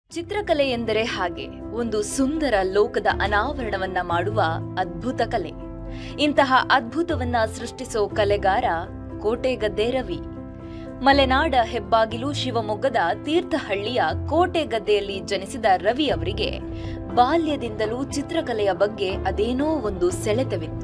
ಚಿತ್ರಕಲೆ ಎಂದರೆ ಹಾಗೆ ಒಂದು ಸುಂದರ ಲೋಕದ ಅನಾವರಣವನ್ನ ಮಾಡುವ ಅದ್ಭುತ ಕಲೆ ಇಂತಹ ಅದ್ಭುತವನ್ನ ಸೃಷ್ಟಿಸೋ ಕಲೆಗಾರ ಕೋಟೆಗದ್ದೆ ರವಿ ಮಲೆನಾಡ ಹೆಬ್ಬಾಗಿಲು ಶಿವಮೊಗ್ಗದ ತೀರ್ಥಹಳ್ಳಿಯ ಕೋಟೆಗದ್ದೆಯಲ್ಲಿ ಜನಿಸಿದ ರವಿ ಅವರಿಗೆ ಬಾಲ್ಯದಿಂದಲೂ ಚಿತ್ರಕಲೆಯ ಬಗ್ಗೆ ಅದೇನೋ ಒಂದು ಸೆಳೆತವಿತ್ತು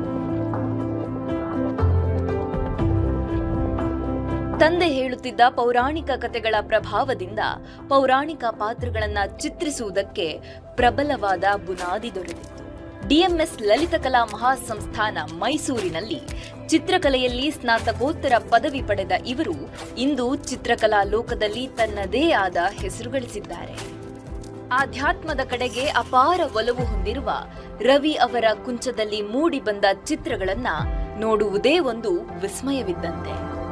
ತಂದೆ ಹೇಳುತ್ತಿದ್ದ ಪೌರಾಣಿಕ ಕಥೆಗಳ ಪ್ರಭಾವದಿಂದ ಪೌರಾಣಿಕ ಪಾತ್ರಗಳನ್ನ ಚಿತ್ರಿಸುವುದಕ್ಕೆ ಪ್ರಬಲವಾದ ಬುನಾದಿ ದೊರೆತಿತ್ತು ಡಿಎಂಎಸ್ ಲಲಿತಕಲಾ ಮಹಾಸಂಸ್ಥಾನ ಮೈಸೂರಿನಲ್ಲಿ ಚಿತ್ರಕಲೆಯಲ್ಲಿ ಸ್ನಾತಕೋತ್ತರ ಪದವಿ ಪಡೆದ ಇವರು ಇಂದು ಚಿತ್ರಕಲಾ ಲೋಕದಲ್ಲಿ ತನ್ನದೇ ಆದ ಹೆಸರು ಗಳಿಸಿದ್ದಾರೆ ಆಧ್ಯಾತ್ಮದ ಕಡೆಗೆ ಅಪಾರ ಒಲವು ಹೊಂದಿರುವ ರವಿ ಅವರ ಕುಂಚದಲ್ಲಿ ಮೂಡಿ ಬಂದ ಚಿತ್ರಗಳನ್ನ ನೋಡುವುದೇ ಒಂದು ವಿಸ್ಮಯವಿದ್ದಂತೆ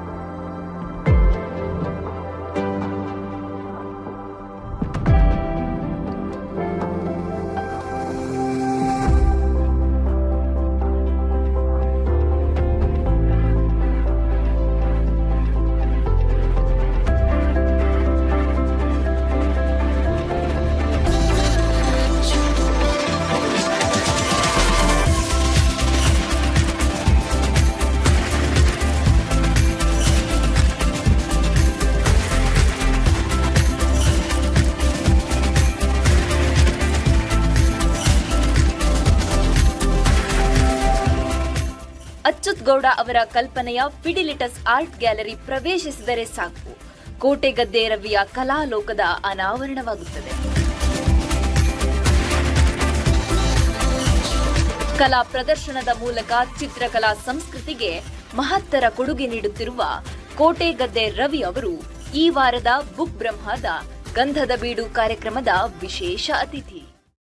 ಅಚ್ಯುತ್ ಗೌಡ ಅವರ ಕಲ್ಪನೆಯ ಫಿಡಿಲಿಟಸ್ ಆರ್ಟ್ ಗ್ಯಾಲರಿ ಪ್ರವೇಶಿಸಿದರೆ ಸಾಕು ಕೋಟೆಗದ್ದೆ ರವಿಯ ಕಲಾಲೋಕದ ಅನಾವರಣವಾಗುತ್ತದೆ ಕಲಾ ಪ್ರದರ್ಶನದ ಮೂಲಕ ಚಿತ್ರಕಲಾ ಸಂಸ್ಕೃತಿಗೆ ಮಹತ್ತರ ಕೊಡುಗೆ ನೀಡುತ್ತಿರುವ ಕೋಟೆಗದ್ದೆ ರವಿ ಅವರು ಈ ವಾರದ ಬುಕ್ ಬ್ರಹ್ಮದ ಗಂಧದ ಬೀಡು ಕಾರ್ಯಕ್ರಮದ ವಿಶೇಷ ಅತಿಥಿ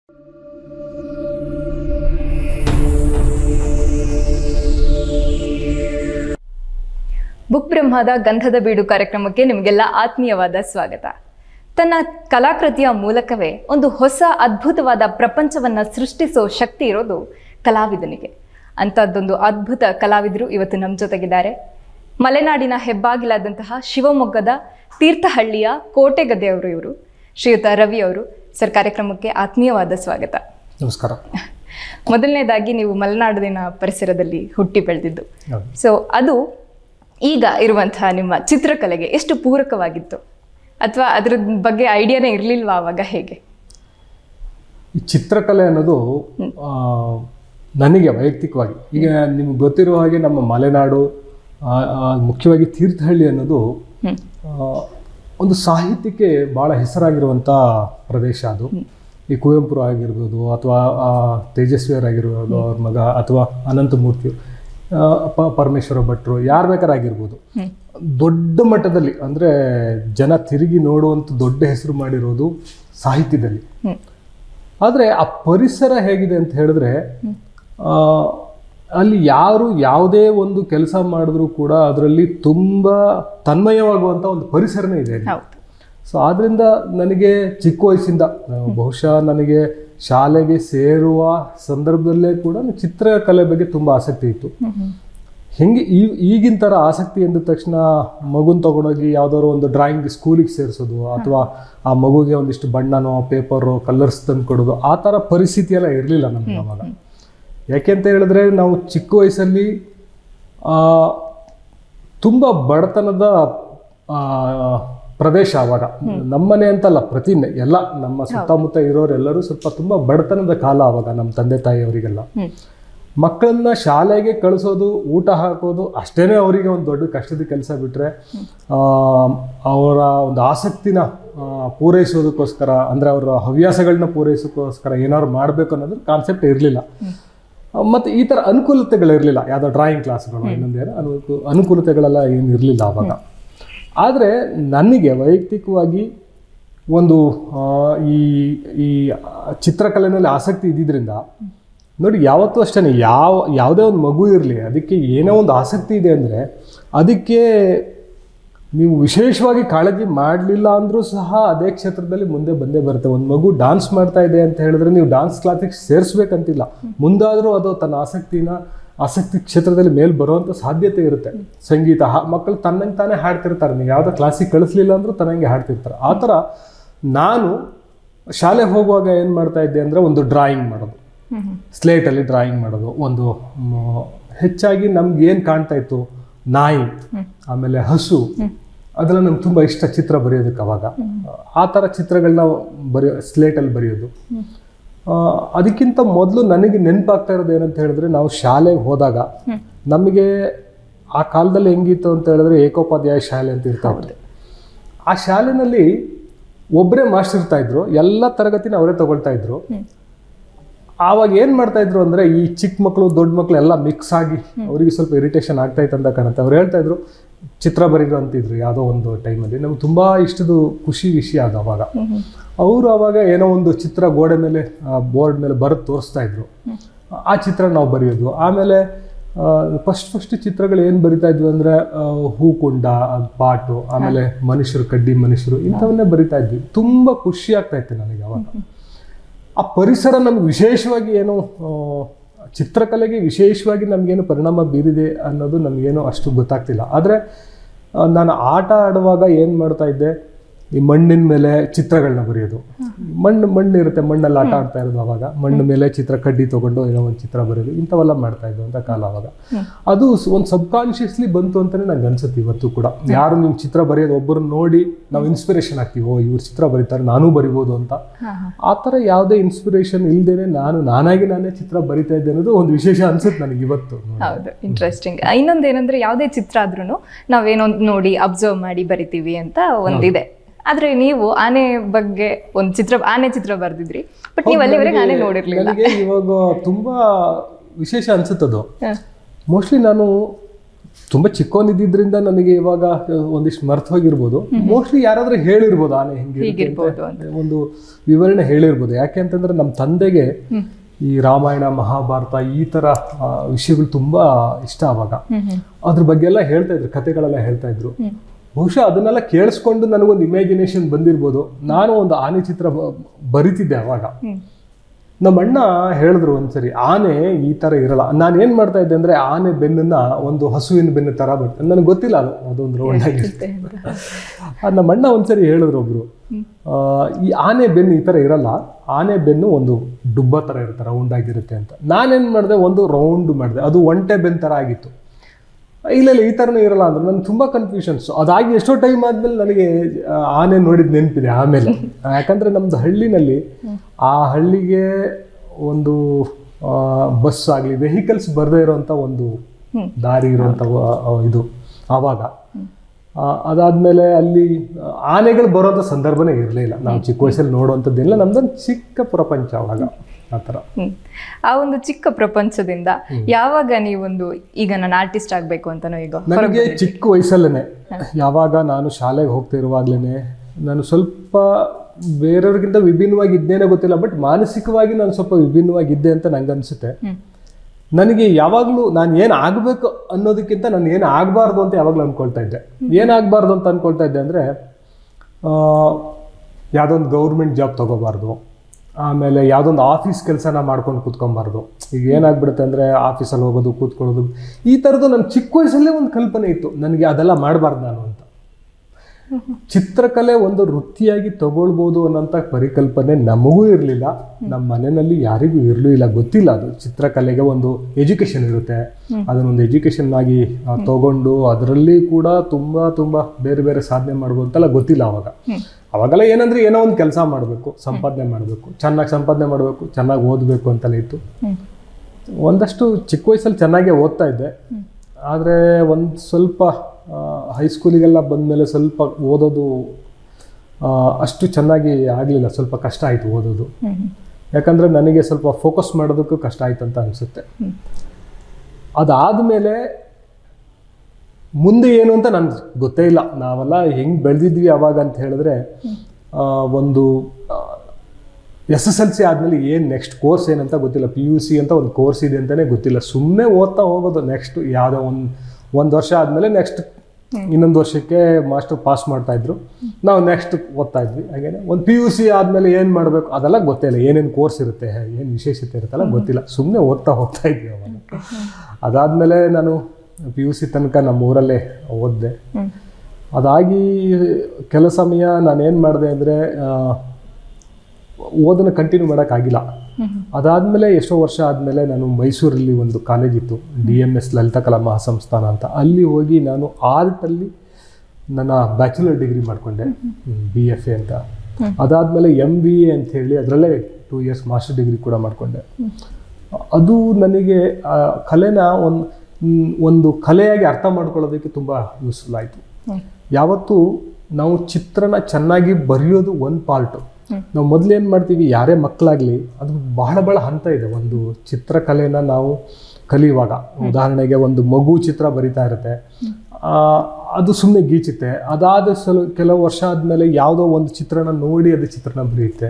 ಬುಕ್ ಬ್ರಹ್ಮದ ಗಂಧದ ಬೀಡು ಕಾರ್ಯಕ್ರಮಕ್ಕೆ ನಿಮಗೆಲ್ಲ ಆತ್ಮೀಯವಾದ ಸ್ವಾಗತ ತನ್ನ ಕಲಾಕೃತಿಯ ಮೂಲಕವೇ ಒಂದು ಹೊಸ ಅದ್ಭುತವಾದ ಪ್ರಪಂಚವನ್ನ ಸೃಷ್ಟಿಸೋ ಶಕ್ತಿ ಇರೋದು ಕಲಾವಿದನಿಗೆ ಅಂಥದ್ದೊಂದು ಅದ್ಭುತ ಕಲಾವಿದರು ಇವತ್ತು ನಮ್ಮ ಜೊತೆಗಿದ್ದಾರೆ ಮಲೆನಾಡಿನ ಹೆಬ್ಬಾಗಿಲಾದಂತಹ ಶಿವಮೊಗ್ಗದ ತೀರ್ಥಹಳ್ಳಿಯ ಕೋಟೆಗದ್ದೆಯವರು ಇವರು ಶ್ರೀಯುತ ರವಿ ಅವರು ಸರ್ ಕಾರ್ಯಕ್ರಮಕ್ಕೆ ಆತ್ಮೀಯವಾದ ಸ್ವಾಗತ ನಮಸ್ಕಾರ ಮೊದಲನೇದಾಗಿ ನೀವು ಮಲೆನಾಡಿನ ಪರಿಸರದಲ್ಲಿ ಹುಟ್ಟಿ ಬೆಳೆದಿದ್ದು ಹೌದು. ಸೊ ಅದು ಈಗ ಇರುವಂತಹ ನಿಮ್ಮ ಚಿತ್ರಕಲೆಗೆ ಎಷ್ಟು ಪೂರಕವಾಗಿತ್ತು ಅಥವಾ ಅದ್ರ ಬಗ್ಗೆ ಐಡಿಯಾನೇ ಇರಲಿಲ್ವಾ ಆವಾಗ ಹೇಗೆ ಈ ಚಿತ್ರಕಲೆ ಅನ್ನೋದು ಆ, ನನಗೆ ವೈಯಕ್ತಿಕವಾಗಿ ಈಗ ನಿಮ್ಗೆ ಗೊತ್ತಿರುವ ಹಾಗೆ ನಮ್ಮ ಮಲೆನಾಡು ಆ, ಆ, ಮುಖ್ಯವಾಗಿ ತೀರ್ಥಹಳ್ಳಿ ಅನ್ನೋದು ಹ್ಮ್. ಆ, ಒಂದು ಸಾಹಿತ್ಯಕ್ಕೆ ಭಾಳ ಹೆಸರಾಗಿರುವಂಥ ಪ್ರದೇಶ ಅದು ಈ ಕುವೆಂಪು ಆಗಿರ್ಬೋದು ಅಥವಾ ಆ, ತೇಜಸ್ವಿಯರ್ ಆಗಿರ್ಬೋದು ಅವ್ರ ಮಗ ಅಥವಾ ಅನಂತಮೂರ್ತಿ ಆ, ಪ ಪರಮೇಶ್ವರ ಭಟ್ರು ಯಾರು ಬೇಕಾರಾಗಿರ್ಬೋದು ದೊಡ್ಡ ಮಟ್ಟದಲ್ಲಿ ಅಂದರೆ ಜನ ತಿರುಗಿ ನೋಡುವಂಥ ದೊಡ್ಡ ಹೆಸರು ಮಾಡಿರೋದು ಸಾಹಿತ್ಯದಲ್ಲಿ ಹ್ಮ್. ಆದರೆ ಆ ಪರಿಸರ ಹೇಗಿದೆ ಅಂತ ಹೇಳಿದ್ರೆ ಆ, ಅಲ್ಲಿ ಯಾರು ಯಾವುದೇ ಒಂದು ಕೆಲಸ ಮಾಡಿದ್ರು ಕೂಡ ಅದರಲ್ಲಿ ತುಂಬ ತನ್ಮಯವಾಗುವಂಥ ಒಂದು ಪರಿಸರನೇ ಇದೆ ಅಲ್ಲಿ. ಹೌದು ಸೊ ಆದ್ರಿಂದ ನನಗೆ ಚಿಕ್ಕ ವಯಸ್ಸಿಂದ ಆ, ಬಹುಶಃ ನನಗೆ ಶಾಲೆಗೆ ಸೇರುವ ಸಂದರ್ಭದಲ್ಲೇ ಕೂಡ ನನಗೆ ಚಿತ್ರಕಲೆ ಬಗ್ಗೆ ತುಂಬ ಆಸಕ್ತಿ ಇತ್ತು ಹೆಂಗೆ ಈ ಈಗಿನ ಥರ ಆಸಕ್ತಿ ಎಂದ ತಕ್ಷಣ ಮಗುನ ತಗೊಂಡೋಗಿ ಯಾವ್ದಾದ್ರು ಒಂದು ಡ್ರಾಯಿಂಗ್ ಸ್ಕೂಲಿಗೆ ಸೇರಿಸೋದು ಅಥವಾ ಆ ಮಗುಗೆ ಒಂದಿಷ್ಟು ಬಣ್ಣನೋ ಪೇಪರು ಕಲರ್ಸ್ ತಂದು ಕೊಡೋದು ಆ ಥರ ಪರಿಸ್ಥಿತಿ ಎಲ್ಲ ಇರಲಿಲ್ಲ ನಮ್ಗೆ ಅವಾಗ ಯಾಕೆಂತ ಹೇಳಿದ್ರೆ ನಾವು ಚಿಕ್ಕ ವಯಸ್ಸಲ್ಲಿ ಆ, ತುಂಬ ಬಡತನದ ಆ, ಪ್ರದೇಶ ಅವಾಗ ನಮ್ಮನೆ ಅಂತಲ್ಲ ಪ್ರತಿ ಎಲ್ಲ ನಮ್ಮ ಸುತ್ತಮುತ್ತ ಇರೋರೆಲ್ಲರೂ ಸ್ವಲ್ಪ ತುಂಬ ಬಡತನದ ಕಾಲ ಅವಾಗ ನಮ್ಮ ತಂದೆ ತಾಯಿಯವರಿಗೆಲ್ಲ ಹ್ಮ್. ಮಕ್ಕಳನ್ನ ಶಾಲೆಗೆ ಕಳಿಸೋದು ಊಟ ಹಾಕೋದು ಅಷ್ಟೇನೆ ಅವರಿಗೆ ಒಂದು ದೊಡ್ಡ ಕಷ್ಟದ ಕೆಲಸ ಬಿಟ್ಟರೆ ಅವರ ಒಂದು ಆಸಕ್ತಿನ ಆ, ಪೂರೈಸೋದಕ್ಕೋಸ್ಕರ ಅಂದರೆ ಅವರ ಹವ್ಯಾಸಗಳನ್ನ ಪೂರೈಸೋಕ್ಕೋಸ್ಕರ ಏನಾದ್ರು ಮಾಡಬೇಕು ಅನ್ನೋದು ಕಾನ್ಸೆಪ್ಟ್ ಇರಲಿಲ್ಲ ಮತ್ತು ಈ ಥರ ಅನುಕೂಲತೆಗಳಿರಲಿಲ್ಲ ಯಾವುದೋ ಡ್ರಾಯಿಂಗ್ ಕ್ಲಾಸ್ಗಳು ಇನ್ನೊಂದೇನು ಅನುಕೂ ಅನುಕೂಲತೆಗಳೆಲ್ಲ ಏನು ಇರಲಿಲ್ಲ ಅವಾಗ ಆದರೆ ನನಗೆ ವೈಯಕ್ತಿಕವಾಗಿ ಒಂದು ಆ, ಈ ಈ ಚಿತ್ರಕಲೆನಲ್ಲಿ ಆಸಕ್ತಿ ಇದ್ದಿದ್ದರಿಂದ ನೋಡಿ ಯಾವತ್ತೂ ಅಷ್ಟೇ ಯಾವ ಯಾವುದೇ ಒಂದು ಮಗು ಇರಲಿ ಅದಕ್ಕೆ ಏನೋ ಒಂದು ಆಸಕ್ತಿ ಇದೆ ಅಂದರೆ ಅದಕ್ಕೆ ನೀವು ವಿಶೇಷವಾಗಿ ಕಾಳಜಿ ಮಾಡಲಿಲ್ಲ ಅಂದರೂ ಸಹ ಅದೇ ಕ್ಷೇತ್ರದಲ್ಲಿ ಮುಂದೆ ಬಂದೇ ಬರುತ್ತೆ ಒಂದು ಮಗು ಡಾನ್ಸ್ ಮಾಡ್ತಾ ಇದೆ ಅಂತ ಹೇಳಿದ್ರೆ ನೀವು ಡಾನ್ಸ್ ಕ್ಲಾಸಿಗೆ ಸೇರಿಸ್ಬೇಕಂತಿಲ್ಲ ಮುಂದಾದರೂ ಅದು ತನ್ನ ಆಸಕ್ತಿನ ಆಸಕ್ತಿ ಕ್ಷೇತ್ರದಲ್ಲಿ ಮೇಲ್ ಬರುವಂಥ ಸಾಧ್ಯತೆ ಇರುತ್ತೆ ಸಂಗೀತ ಹಾ- ಮಕ್ಕಳು ತನ್ನಂಗೆ ತಾನೇ ಹಾಡ್ತಿರ್ತಾರೆ ನೀವು ಯಾವುದೋ ಕ್ಲಾಸಿಗೆ ಕಳಿಸ್ಲಿಲ್ಲ ಅಂದ್ರೂ ತನ್ನಂಗೆ ಹಾಡ್ತಿರ್ತಾರೆ ಆ ಥರ ನಾನು ಶಾಲೆಗೆ ಹೋಗುವಾಗ ಏನು ಮಾಡ್ತಾ ಇದ್ದೆ ಅಂದರೆ ಒಂದು ಡ್ರಾಯಿಂಗ್ ಮಾಡೋದು ಹ್ಮ್ ಹ್ಮ್ ಸ್ಲೇಟಲ್ಲಿ ಡ್ರಾಯಿಂಗ್ ಮಾಡೋದು ಒಂದು ಮ್, ಹೆಚ್ಚಾಗಿ ನಮ್ಗೆ ಏನು ಕಾಣ್ತಾ ಇತ್ತು ನಾಯಿ ಆಮೇಲೆ ಹಸು ಅದೆಲ್ಲ ನಮ್ಗೆ ತುಂಬ ಇಷ್ಟ ಚಿತ್ರ ಬರೆಯೋದಕ್ಕೆ ಅವಾಗ ಆ ಥರ ಚಿತ್ರಗಳನ್ನ ಬರೆಯೋ ಸ್ಲೇಟಲ್ಲಿ ಬರೆಯೋದು ಆ, ಅದಕ್ಕಿಂತ ಮೊದಲು ನನಗೆ ನೆನಪಾಗ್ತಾ ಇರೋದು ಏನಂತ ಹೇಳಿದ್ರೆ ನಾವು ಶಾಲೆಗೆ ಹೋದಾಗ ನಮಗೆ ಆ ಕಾಲದಲ್ಲಿ ಹೆಂಗಿತ್ತು ಅಂತ ಹೇಳಿದ್ರೆ ಏಕೋಪಾಧ್ಯಾಯ ಶಾಲೆ ಅಂತ ಇರ್ತಾ ಇತ್ತು ಆ ಶಾಲೆನಲ್ಲಿ ಒಬ್ಬರೇ ಮಾಸ್ಟರ್ ಇರ್ತಾ ಇದ್ರು ಎಲ್ಲ ತರಗತಿನ ಅವರೇ ತಗೊಳ್ತಾ ಇದ್ರು ಆವಾಗ ಏನ್ ಮಾಡ್ತಾ ಇದ್ರು ಅಂದ್ರೆ ಈ ಚಿಕ್ಕ ಮಕ್ಕಳು ದೊಡ್ಡ ಮಕ್ಕಳು ಎಲ್ಲ ಮಿಕ್ಸ್ ಆಗಿ ಅವರಿಗೆ ಸ್ವಲ್ಪ ಇರಿಟೇಷನ್ ಆಗ್ತಾ ಇತ್ತು ಅಂತ ಕಾಣುತ್ತೆ ಅವ್ರು ಹೇಳ್ತಾ ಇದ್ರು ಚಿತ್ರ ಬರೀರು ಅಂತಿದ್ರು ಯಾವುದೋ ಒಂದು ಟೈಮಲ್ಲಿ ನಮ್ಗೆ ತುಂಬಾ ಇಷ್ಟದು ಖುಷಿ ವಿಷಯ ಅದು ಅವಾಗ ಅವರು ಅವಾಗ ಏನೋ ಒಂದು ಚಿತ್ರ ಗೋಡೆ ಮೇಲೆ ಬೋರ್ಡ್ ಮೇಲೆ ಬರೆದು ತೋರಿಸ್ತಾ ಇದ್ರು ಆ ಚಿತ್ರ ನಾವು ಬರೆಯೋದು ಆಮೇಲೆ ಫಸ್ಟ್ ಫಸ್ಟ್ ಚಿತ್ರಗಳು ಏನು ಬರಿತಾ ಇದ್ವಿ ಅಂದ್ರೆ ಆ, ಹೂಕುಂಡ ಅದ್ ಪಾಟು ಆಮೇಲೆ ಮನುಷ್ಯರು ಕಡ್ಡಿ ಮನುಷ್ಯರು ಇಂಥವನ್ನೇ ಬರಿತಾ ಇದ್ವಿ ತುಂಬಾ ಖುಷಿ ಆಗ್ತಾ ಇತ್ತು ನನಗೆ ಅವಾಗ ಆ ಪರಿಸರ ನಮ್ಗೆ ವಿಶೇಷವಾಗಿ ಏನು ಆ, ಚಿತ್ರಕಲೆಗೆ ವಿಶೇಷವಾಗಿ ನಮಗೇನು ಪರಿಣಾಮ ಬೀರಿದೆ ಅನ್ನೋದು ನಮಗೇನು ಅಷ್ಟು ಗೊತ್ತಾಗ್ತಿಲ್ಲ ಆದರೆ ನಾನು ಆಟ ಆಡುವಾಗ ಏನು ಮಾಡ್ತಾ ಇದ್ದೆ ಈ ಮಣ್ಣಿನ ಮೇಲೆ ಚಿತ್ರಗಳನ್ನ ಬರೆಯೋದು ಮಣ್ಣು ಮಣ್ಣು ಇರುತ್ತೆ ಮಣ್ಣಲ್ಲಿ ಆಟ ಆಡ್ತಾ ಇರೋದು ಅವಾಗ ಮಣ್ಣು ಮೇಲೆ ಚಿತ್ರ ಕಡ್ಡಿ ತಗೊಂಡು ಏನೋ ಒಂದು ಚಿತ್ರ ಬರೆಯೋದು ಇಂಥವೆಲ್ಲ ಮಾಡ್ತಾ ಇದ್ದು ಅಂತ ಕಾಲ ಅವಾಗ ಅದು ಒಂದು ಸಬ್ ಕಾನ್ಷಿಯಸ್ಲಿ ಬಂತು ಅಂತಾನೆ ನಂಗೆ ಅನ್ಸುತ್ತೆ ಇವತ್ತು ಕೂಡ ಯಾರು ನಿಮ್ಮ ಚಿತ್ರ ಬರೆಯೋದು ಒಬ್ಬರನ್ನ ನೋಡಿ ನಾವು ಇನ್ಸ್ಪಿರೇಷನ್ ಆಗ್ತೀವಿ ಓ ಇವ್ರು ಚಿತ್ರ ಬರೀತಾರೆ ನಾನು ಬರಿಬೋದು ಅಂತ ಆ ಥರ ಯಾವುದೇ ಇನ್ಸ್ಪಿರೇಷನ್ ಇಲ್ದೇನೆ ನಾನು ನಾನಾಗಿ ನಾನೇ ಚಿತ್ರ ಬರಿತಾ ಇದ್ದೆ ಅನ್ನೋದು ಒಂದು ವಿಶೇಷ ಅನ್ಸುತ್ತೆ ನನಗೆ ಇವತ್ತು ಹೌದು ಇಂಟ್ರೆಸ್ಟಿಂಗ್ ಇನ್ನೊಂದು ಏನಂದ್ರೆ ಯಾವುದೇ ಚಿತ್ರ ಆದ್ರೂ ನಾವೇನೊಂದು ನೋಡಿ ಅಬ್ಸರ್ವ್ ಮಾಡಿ ಬರಿತೀವಿ ಅಂತ ಒಂದಿದೆ ಆದ್ರೆ ನೀವು ಆನೆ ಬಗ್ಗೆ ಒಂದು ಚಿತ್ರ ಆನೆ ಚಿತ್ರ ಬರ್ದಿದ್ರಿ ಬಟ್ ನೀವು ಅಲ್ಲಿವರೆಗೆ ಆನೆ ನೋಡಿರ್ಲಿಲ್ಲ ನನಗೆ ಇವಾಗ ತುಂಬಾ ವಿಶೇಷ ಅನ್ಸುತ್ತದು ಹ. ಮೋಸ್ಟ್ಲಿ ನಾನು ತುಂಬಾ ಚಿಕ್ಕವನಿದ್ದಿದ್ರಿಂದ ನನಗೆ ಇವಾಗ ಒಂದಿಷ್ಟು ಮರ್ತು ಹೋಗಿರ್ಬೋದು ಮೋಸ್ಟ್ಲಿ ಯಾರಾದ್ರೂ ಹೇಳಿರ್ಬೋದು ಆನೆ ಹೆಂಗಿರುತ್ತೆ ಹೀಗಿರ್ಬೋದು ಅಂತ ಒಂದು ವಿವರಣೆ ಹೇಳಿರ್ಬೋದು ಯಾಕೆ ಅಂತಂದ್ರೆ ನಮ್ಮ ತಂದೆಗೆ ಈ ರಾಮಾಯಣ ಮಹಾಭಾರತ ಈ ತರ ಆ, ವಿಷಯಗಳು ತುಂಬಾ ಇಷ್ಟ ಅವಾಗ ಅದ್ರ ಬಗ್ಗೆ ಎಲ್ಲ ಹೇಳ್ತಾ ಇದ್ರು ಕತೆಗಳೆಲ್ಲ ಹೇಳ್ತಾ ಇದ್ರು ಬಹುಶಃ ಅದನ್ನೆಲ್ಲ ಕೇಳಿಸ್ಕೊಂಡು ನನಗೊಂದು ಇಮ್ಯಾಜಿನೇಷನ್ ಬಂದಿರ್ಬೋದು ನಾನು ಒಂದು ಆನೆ ಚಿತ್ರ ಬ- ಬರಿತಿದ್ದೆ ಅವಾಗ ನಮ್ಮ ಅಣ್ಣ ಹೇಳಿದ್ರು ಒಂದ್ಸರಿ ಆನೆ ಈ ತರ ಇರಲ್ಲ ನಾನು ಏನ್ ಮಾಡ್ತಾ ಇದ್ದೆ ಅಂದ್ರೆ ಆನೆ ಬೆನ್ನನ್ನ ಒಂದು ಹಸುವಿನ ಬೆನ್ನು ತರ ಬರ್ತದೆ ನನಗೆ ಗೊತ್ತಿಲ್ಲ ಅದು ಅದೊಂದು ರೌಂಡ್ ಆಗಿರುತ್ತೆ ಅದು ನಮ್ಮ ಅಣ್ಣ ಒಂದ್ಸರಿ ಹೇಳಿದ್ರು ಒಬ್ರು ಆ, ಈ ಆನೆ ಬೆನ್ನು ಈ ತರ ಇರಲ್ಲ ಆನೆ ಬೆನ್ನು ಒಂದು ಡುಬ್ಬ ತರ ಇರುತ್ತೆ ರೌಂಡ್ ಆಗಿರುತ್ತೆ ಅಂತ ನಾನೇನ್ ಮಾಡಿದೆ ಒಂದು ರೌಂಡ್ ಮಾಡಿದೆ ಅದು ಒಂಟೆ ಬೆನ್ ತರ ಆಗಿತ್ತು ಇಲ್ಲ ಇಲ್ಲ ಈ ಥರನೂ ಇರಲ್ಲ ಅಂದ್ರೆ ನನಗೆ ತುಂಬ ಕನ್ಫ್ಯೂಷನ್ಸ್ ಅದಾಗಿ ಎಷ್ಟೋ ಟೈಮ್ ಆದ್ಮೇಲೆ ನನಗೆ ಆ, ಆನೆ ನೋಡಿದ ನೆನಪಿದೆ ಆಮೇಲೆ ಯಾಕಂದ್ರೆ ನಮ್ದು ಹಳ್ಳಿನಲ್ಲಿ ಆ ಹಳ್ಳಿಗೆ ಒಂದು ಬಸ್ ಆಗಲಿ ವೆಹಿಕಲ್ಸ್ ಬರದೇ ಇರೋಂಥ ಒಂದು ದಾರಿ ಇರುವಂಥ ಇದು ಆವಾಗ ಆ, ಅದಾದ್ಮೇಲೆ ಅಲ್ಲಿ ಆ, ಆನೆಗಳು ಬರೋಂಥ ಸಂದರ್ಭನೇ ಇರಲಿಲ್ಲ ನಾವು ಚಿಕ್ಕ ವಯಸ್ಸಲ್ಲಿ ನೋಡುವಂಥದ್ದಿಲ್ಲ ನಮ್ದೊಂದು ಚಿಕ್ಕ ಪ್ರಪಂಚ ಅವಾಗ ಆ ಥರ ಹ್ಮ್. ಆ ಒಂದು ಚಿಕ್ಕ ಪ್ರಪಂಚದಿಂದ ಯಾವಾಗ ನೀವೊಂದು ಈಗ ನಾನು ಆರ್ಟಿಸ್ಟ್ ಆಗ್ಬೇಕು ಅಂತಾನೋ ಈಗ ನನಗೆ ಚಿಕ್ಕ ವಯಸ್ಸಲ್ಲೇ ಯಾವಾಗ ನಾನು ಶಾಲೆಗೆ ಹೋಗ್ತಾ ಇರುವಾಗ್ಲೇ ನಾನು ಸ್ವಲ್ಪ ಬೇರೆಯವ್ರಿಗಿಂತ ವಿಭಿನ್ನವಾಗಿದ್ದೇನೋ ಗೊತ್ತಿಲ್ಲ ಬಟ್ ಮಾನಸಿಕವಾಗಿ ನಾನು ಸ್ವಲ್ಪ ವಿಭಿನ್ನವಾಗಿದ್ದೆ ಅಂತ ನಂಗೆ ಅನ್ಸುತ್ತೆ ಹ್ಮ್. ನನಗೆ ಯಾವಾಗಲೂ ನಾನು ಏನು ಆಗಬೇಕು ಅನ್ನೋದಕ್ಕಿಂತ ನಾನು ಏನು ಆಗಬಾರ್ದು ಅಂತ ಯಾವಾಗಲೂ ಅನ್ಕೊಳ್ತಾ ಇದ್ದೆ ಏನಾಗಬಾರ್ದು ಅಂತ ಅನ್ಕೊಳ್ತಾ ಇದ್ದೆ ಅಂದರೆ ಯಾವುದೊಂದು ಗೌರ್ಮೆಂಟ್ ಜಾಬ್ ತಗೋಬಾರ್ದು ಆಮೇಲೆ ಯಾವುದೊಂದು ಆಫೀಸ್ ಕೆಲಸನ ಮಾಡ್ಕೊಂಡು ಕೂತ್ಕೊಬಾರ್ದು ಈಗ ಏನಾಗ್ಬಿಡುತ್ತೆ ಅಂದರೆ ಆಫೀಸಲ್ಲಿ ಹೋಗೋದು ಕೂತ್ಕೊಳ್ಳೋದು ಈ ಥರದ್ದು ನನ್ನ ಚಿಕ್ಕ ವಯಸ್ಸಲ್ಲೇ ಒಂದು ಕಲ್ಪನೆ ಇತ್ತು ನನಗೆ ಅದೆಲ್ಲ ಮಾಡಬಾರ್ದು ನಾನು ಅಂತ ಚಿತ್ರಕಲೆ ಒಂದು ವೃತ್ತಿಯಾಗಿ ತಗೊಳ್ಬೋದು ಅನ್ನೋಂಥ ಪರಿಕಲ್ಪನೆ ನಮಗೂ ಇರಲಿಲ್ಲ ನಮ್ಮ ಮನೆಯಲ್ಲಿ ಯಾರಿಗೂ ಇರಲೂ ಇಲ್ಲ ಗೊತ್ತಿಲ್ಲ ಅದು ಚಿತ್ರಕಲೆಗೆ ಒಂದು ಎಜುಕೇಶನ್ ಇರುತ್ತೆ ಅದನ್ನೊಂದು ಎಜುಕೇಶನ್ ಆಗಿ ಆ, ತಗೊಂಡು ಅದರಲ್ಲಿ ಕೂಡ ತುಂಬಾ ತುಂಬಾ ಬೇರೆ ಬೇರೆ ಸಾಧನೆ ಮಾಡ್ಬೋದು ಅಂತೆಲ್ಲ ಗೊತ್ತಿಲ್ಲ ಅವಾಗ ಅವಾಗೆಲ್ಲ ಏನಂದ್ರೆ ಏನೋ ಒಂದು ಕೆಲಸ ಮಾಡಬೇಕು ಸಂಪಾದನೆ ಮಾಡಬೇಕು ಚೆನ್ನಾಗಿ ಸಂಪಾದನೆ ಮಾಡಬೇಕು ಚೆನ್ನಾಗಿ ಓದಬೇಕು ಅಂತೆಲ್ಲ ಇತ್ತು ಹ್ಮ್. ಒಂದಷ್ಟು ಚಿಕ್ಕ ವಯಸ್ಸಲ್ಲಿ ಚೆನ್ನಾಗೇ ಓದ್ತಾ ಇದ್ದೆ ಆದರೆ ಒಂದು ಸ್ವಲ್ಪ ಹೈಸ್ಕೂಲಿಗೆಲ್ಲ ಬಂದಮೇಲೆ ಸ್ವಲ್ಪ ಓದೋದು ಆ, ಅಷ್ಟು ಚೆನ್ನಾಗಿ ಆಗಲಿಲ್ಲ ಸ್ವಲ್ಪ ಕಷ್ಟ ಆಯಿತು ಓದೋದು ಹ್ಮ್ ಹ್ಮ್. ಯಾಕಂದರೆ ನನಗೆ ಸ್ವಲ್ಪ ಫೋಕಸ್ ಮಾಡೋದಕ್ಕೂ ಕಷ್ಟ ಆಯ್ತು ಅಂತ ಅನಿಸುತ್ತೆ ಅದಾದಮೇಲೆ ಮುಂದೆ ಏನು ಅಂತ ನನಗೆ ಗೊತ್ತೇ ಇಲ್ಲ ನಾವೆಲ್ಲ ಹೆಂಗೆ ಬೆಳೆದಿದ್ವಿ ಅವಾಗ ಅಂತ ಹೇಳಿದ್ರೆ ಆ, ಒಂದು ಎಸ್ ಎಸ್ ಎಲ್ ಸಿ ಆದಮೇಲೆ ಏನು ನೆಕ್ಸ್ಟ್ ಕೋರ್ಸ್ ಏನಂತ ಗೊತ್ತಿಲ್ಲ ಪಿ ಯು ಸಿ ಅಂತ ಒಂದು ಕೋರ್ಸ್ ಇದೆ ಅಂತಲೇ ಗೊತ್ತಿಲ್ಲ ಸುಮ್ಮನೆ ಓದ್ತಾ ಹೋಗೋದು ನೆಕ್ಸ್ಟ್ ಯಾವುದೋ ಒಂದು ಒಂದು ವರ್ಷ ಆದಮೇಲೆ ನೆಕ್ಸ್ಟ್ ಇನ್ನೊಂದು ವರ್ಷಕ್ಕೆ ಮಾಸ್ಟರ್ ಪಾಸ್ ಮಾಡ್ತಾ ಇದ್ರು ನಾವು ನೆಕ್ಸ್ಟ್ ಓದ್ತಾ ಇದ್ವಿ ಹಾಗೇನೆ ಒಂದು ಪಿ ಯು ಸಿ ಆದಮೇಲೆ ಏನು ಮಾಡಬೇಕು ಅದೆಲ್ಲ ಗೊತ್ತೇ ಇಲ್ಲ ಏನೇನು ಕೋರ್ಸ್ ಇರುತ್ತೆ ಏನು ವಿಶೇಷತೆ ಇರುತ್ತಲ್ಲ ಗೊತ್ತಿಲ್ಲ ಸುಮ್ಮನೆ ಓದ್ತಾ ಹೋಗ್ತಾ ಇದ್ವಿ ಅವಾಗ ಅದಾದಮೇಲೆ ನಾನು ಪಿ ಯು ಸಿ ತನಕ ನಮ್ಮ ಊರಲ್ಲೇ ಓದಿದೆ ಹ್ಮ್. ಅದಾಗಿ ಕೆಲ ಸಮಯ ನಾನೇನು ಮಾಡಿದೆ ಅಂದರೆ ಓದನ್ನು ಕಂಟಿನ್ಯೂ ಮಾಡೋಕ್ಕಾಗಿಲ್ಲ ಅದಾದಮೇಲೆ ಎಷ್ಟೋ ವರ್ಷ ಆದಮೇಲೆ ನಾನು ಮೈಸೂರಲ್ಲಿ ಒಂದು ಕಾಲೇಜ್ ಇತ್ತು ಡಿ ಎಮ್ ಎಸ್ ಲಲಿತಾ ಕಲಾ ಮಹಾಸಂಸ್ಥಾನ ಅಂತ ಅಲ್ಲಿ ಹೋಗಿ ನಾನು ಆರ್ಟಲ್ಲಿ ನನ್ನ ಬ್ಯಾಚುಲರ್ ಡಿಗ್ರಿ ಮಾಡಿಕೊಂಡೆ ಬಿ ಎಫ್ ಎ ಅಂತ ಅದಾದಮೇಲೆ ಎಮ್ ಬಿ ಎ ಅಂತ ಹೇಳಿ ಅದರಲ್ಲೇ ಟೂ ಇಯರ್ಸ್ ಮಾಸ್ಟರ್ ಡಿಗ್ರಿ ಕೂಡ ಮಾಡಿಕೊಂಡೆ ಅದು ನನಗೆ ಆ ಕಲೆನ ಒಂದು ಒಂದು ಕಲೆಯಾಗಿ ಅರ್ಥ ಮಾಡ್ಕೊಳ್ಳೋದಕ್ಕೆ ತುಂಬ ಯೂಸ್ಫುಲ್ ಆಯಿತು ಯಾವತ್ತು ನಾವು ಚಿತ್ರನ ಚೆನ್ನಾಗಿ ಬರೆಯೋದು ಒಂದು ಪಾರ್ಟು ನಾವು ಮೊದಲು ಏನು ಮಾಡ್ತೀವಿ ಯಾರೇ ಮಕ್ಕಳಾಗಲಿ ಅದು ಬಹಳ ಬಹಳ ಹಂತ ಇದೆ ಒಂದು ಚಿತ್ರಕಲೆನ ನಾವು ಕಲಿಯುವಾಗ ಉದಾಹರಣೆಗೆ ಒಂದು ಮಗು ಚಿತ್ರ ಬರಿತಾ ಇರುತ್ತೆ ಆ, ಅದು ಸುಮ್ಮನೆ ಗೀಚುತ್ತೆ ಅದಾದ ಸಲ ಕೆಲವು ವರ್ಷ ಆದಮೇಲೆ ಯಾವುದೋ ಒಂದು ಚಿತ್ರನ ನೋಡಿ ಅದು ಚಿತ್ರನ ಬರೆಯುತ್ತೆ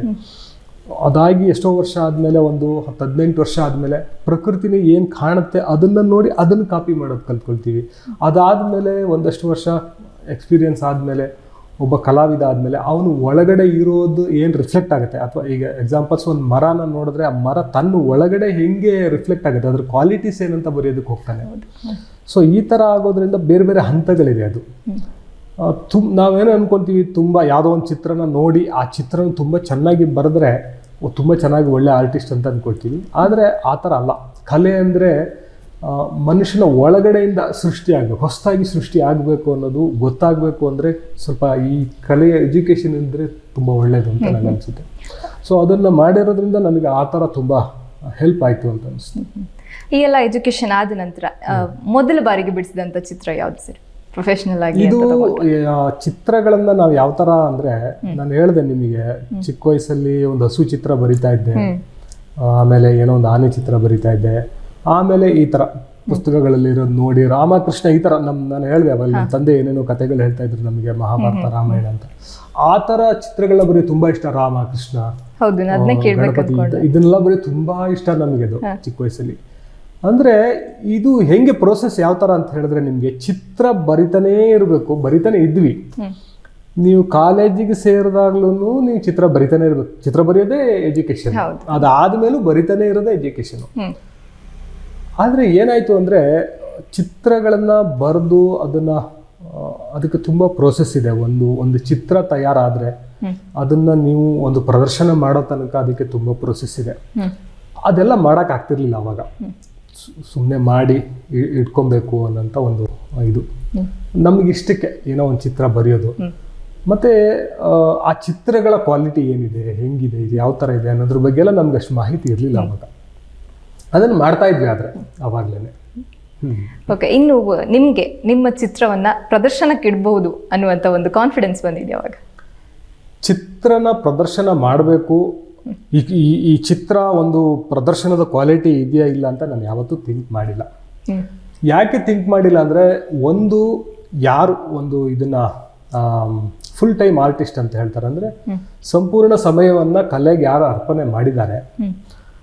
ಅದಾಗಿ ಎಷ್ಟೋ ವರ್ಷ ಆದಮೇಲೆ ಒಂದು ಹತ್ತು ಹದಿನೆಂಟು ವರ್ಷ ಆದಮೇಲೆ ಪ್ರಕೃತಿನ ಏನು ಕಾಣುತ್ತೆ ಅದನ್ನು ನೋಡಿ ಅದನ್ನು ಕಾಪಿ ಮಾಡೋದು ಕಲ್ತ್ಕೊಳ್ತೀವಿ ಅದಾದಮೇಲೆ ಒಂದಷ್ಟು ವರ್ಷ ಎಕ್ಸ್ಪೀರಿಯನ್ಸ್ ಆದಮೇಲೆ ಒಬ್ಬ ಕಲಾವಿದ ಆದಮೇಲೆ ಅವನು ಒಳಗಡೆ ಇರೋದು ಏನು ರಿಫ್ಲೆಕ್ಟ್ ಆಗುತ್ತೆ ಅಥವಾ ಈಗ ಎಕ್ಸಾಂಪಲ್ಸ್ ಒಂದು ಮರನ ನೋಡಿದ್ರೆ ಆ ಮರ ತನ್ನ ಒಳಗಡೆ ಹೆಂಗೆ ರಿಫ್ಲೆಕ್ಟ್ ಆಗುತ್ತೆ ಅದ್ರ ಕ್ವಾಲಿಟೀಸ್ ಏನಂತ ಬರೆಯೋದಕ್ಕೆ ಹೋಗ್ತಾನೆ ಸೊ ಈ ಥರ ಆಗೋದ್ರಿಂದ ಬೇರೆ ಬೇರೆ ಹಂತಗಳಿದೆ ಅದು ಆ, ತುಮ್ ನಾವೇನು ಅನ್ಕೊಂತೀವಿ ತುಂಬ ಯಾವುದೋ ಒಂದು ಚಿತ್ರನ ನೋಡಿ ಆ ಚಿತ್ರನ ತುಂಬ ಚೆನ್ನಾಗಿ ಬರೆದ್ರೆ ಓ, ತುಂಬ ಚೆನ್ನಾಗಿ ಒಳ್ಳೆ ಆರ್ಟಿಸ್ಟ್ ಅಂತ ಅಂದ್ಕೊಳ್ತೀವಿ ಆದರೆ ಆ ಥರ ಅಲ್ಲ ಕಲೆ ಅಂದರೆ ಮನುಷ್ಯನ ಒಳಗಡೆಯಿಂದ ಸೃಷ್ಟಿ ಆಗಬೇಕು ಹೊಸದಾಗಿ ಸೃಷ್ಟಿ ಆಗಬೇಕು ಅನ್ನೋದು ಗೊತ್ತಾಗಬೇಕು ಅಂದರೆ ಸ್ವಲ್ಪ ಈ ಕಲೆಯ ಎಜುಕೇಷನ್ ಇದ್ದರೆ ತುಂಬ ಒಳ್ಳೆಯದು ಅಂತ ನನಗೆ ಅನಿಸುತ್ತೆ ಸೊ ಅದನ್ನು ಮಾಡಿರೋದ್ರಿಂದ ನನಗೆ ಆ ಥರ ತುಂಬ ಹೆಲ್ಪ್ ಆಯಿತು ಅಂತ ಅನಿಸ್ತು ಈ ಎಲ್ಲ ಎಜುಕೇಶನ್ ಆದ ನಂತರ ಆ, ಮೊದಲ ಬಾರಿಗೆ ಬಿಡಿಸಿದಂತ ಚಿತ್ರ ಯಾವ್ದು ಸರ್ ಪ್ರೊಫೆಷನಲ್ ಆಗಿ ಇದು ಅಂತ ತಗೊಂಡ್ರೆ? ಆ, ಚಿತ್ರಗಳನ್ನ ನಾವು ಯಾವ ತರ ಅಂದ್ರೆ ನಾನು ಹೇಳಿದೆ ನಿಮಗೆ ಚಿಕ್ಕ ವಯಸ್ಸಲ್ಲಿ ಒಂದು ಹಸು ಚಿತ್ರ ಬರಿತಾ ಇದ್ದೆ ಹ್ಮ್. ಆಮೇಲೆ ಏನೋ ಒಂದು ಆನೆ ಚಿತ್ರ ಬರಿತಾ ಇದ್ದೆ ಆಮೇಲೆ ಈ ತರ ಪುಸ್ತಕಗಳಲ್ಲಿ ಇರೋದು ನೋಡಿ ರಾಮಕೃಷ್ಣ ಈ ತರ ನಮ್ ನಾನು ಹೇಳಿದೆ ಅವಾಗ ನಮ್ಮ ತಂದೆ ಏನೇನೋ ಕಥೆಗಳು ಹೇಳ್ತಾ ಇದ್ರು ನಮಗೆ ಮಹಾಭಾರತ ರಾಮಾಯಣ ಅಂತ ಆ ತರ ಚಿತ್ರಗಳನ್ನ ಬರೀ ತುಂಬಾ ಇಷ್ಟ ರಾಮ ಕೃಷ್ಣ ಹೌದು ನಾನು ಅದನ್ನೇ ಆ, ಕೇಳ್ಬೇಕು ಗಣಪತಿ ಅನ್ಕೊಂಡೆ ಇದ್ದ- ಇದನ್ನೆಲ್ಲ ಬರೀ ತುಂಬಾ ಇಷ್ಟ ನಮಗೆ ಅದು ಚಿಕ್ಕ ವಯಸ್ಸಲ್ಲಿ ಅಂದ್ರೆ ಇದು ಹೆಂಗೆ ಪ್ರೋಸೆಸ್ ಯಾವ ತರ ಅಂತ ಹೇಳಿದ್ರೆ ನಿಮ್ಗೆ ಚಿತ್ರ ಬರಿತಾನೇ ಇರಬೇಕು ಬರಿತಾನೆ ಇದ್ವಿ ಹ್ಮ್. ನೀವು ಕಾಲೇಜಿಗೆ ಸೇರಿದಾಗ್ಲೂ ನೀವು ಚಿತ್ರ ಬರಿತಾನೆ ಇರ್ಬೇಕು ಚಿತ್ರ ಬರೆಯೋದೇ ಎಜುಕೇಶನ್ ಹೌದು. ಅದಾದ್ಮೇಲೂ ಬರಿತಾನೆ ಇರೋದೇ ಎಜುಕೇಶನ್ ಹ್ಮ್ ಆದ್ರೆ ಏನಾಯ್ತು ಅಂದ್ರೆ ಚಿತ್ರಗಳನ್ನ ಬರೆದು ಅದನ್ನ ಆ, ಅದಕ್ಕೆ ತುಂಬಾ ಪ್ರೋಸೆಸ್ ಇದೆ ಒಂದು ಒಂದು ಚಿತ್ರ ತಯಾರಾದ್ರೆ ಹ್ಮ್. ಅದನ್ನ ನೀವು ಒಂದು ಪ್ರದರ್ಶನ ಮಾಡೋ ತನಕ ಅದಕ್ಕೆ ತುಂಬಾ ಪ್ರೋಸೆಸ್ ಇದೆ ಹ್ಮ್ ಅದೆಲ್ಲ ಮಾಡಕ್ ಆಗ್ತಿರ್ಲಿಲ್ಲ ಅವಾಗ ಸುಮ್ಮನೆ ಮಾಡಿ ಇ- ಇಟ್ಕೊಬೇಕು ಅನ್ನೋಂಥ ಒಂದು ಇದು ಹ್ಮ್. ನಮ್ಗೆ ಇಷ್ಟಕ್ಕೆ ಏನೋ ಒಂದು ಚಿತ್ರ ಬರೆಯೋದು ಹ್ಮ್. ಮತ್ತೆ ಆ, ಆ ಚಿತ್ರಗಳ ಕ್ವಾಲಿಟಿ ಏನಿದೆ ಹೆಂಗಿದೆ ಇದು ಯಾವ ಥರ ಇದೆ ಅನ್ನೋದ್ರ ಬಗ್ಗೆ ಎಲ್ಲ ನಮ್ಗೆ ಅಷ್ಟು ಮಾಹಿತಿ ಇರಲಿಲ್ಲ ಅವಾಗ ಅದನ್ನು ಮಾಡ್ತಾ ಇದ್ವಿ ಆದರೆ ಅವಾಗ್ಲೇನೆ ಹ್ಮ್ ಓಕೆ ಇನ್ನು ನಿಮ್ಗೆ ನಿಮ್ಮ ಚಿತ್ರವನ್ನ ಪ್ರದರ್ಶನಕ್ಕೆ ಇಡಬಹುದು ಅನ್ನುವಂತ ಒಂದು ಕಾನ್ಫಿಡೆನ್ಸ್ ಬಂದಿದೆ ಅವಾಗ ಚಿತ್ರನ ಪ್ರದರ್ಶನ ಮಾಡಬೇಕು ಈ ಈ- ಈ ಚಿತ್ರ ಒಂದು ಪ್ರದರ್ಶನದ ಕ್ವಾಲಿಟಿ ಇದೆಯಾ ಇಲ್ಲ ಅಂತ ನಾನು ಯಾವತ್ತೂ ಥಿಂಕ್ ಮಾಡಿಲ್ಲ ಹ್ಮ್ ಯಾಕೆ ಥಿಂಕ್ ಮಾಡಿಲ್ಲ ಅಂದರೆ ಒಂದು ಯಾರು ಒಂದು ಇದನ್ನ ಫುಲ್ ಟೈಮ್ ಆರ್ಟಿಸ್ಟ್ ಅಂತ ಹೇಳ್ತಾರೆ ಅಂದರೆ ಹ್ಮ್. ಸಂಪೂರ್ಣ ಸಮಯವನ್ನು ಕಲೆಗೆ ಯಾರು ಅರ್ಪಣೆ ಮಾಡಿದ್ದಾರೆ ಹ್ಮ್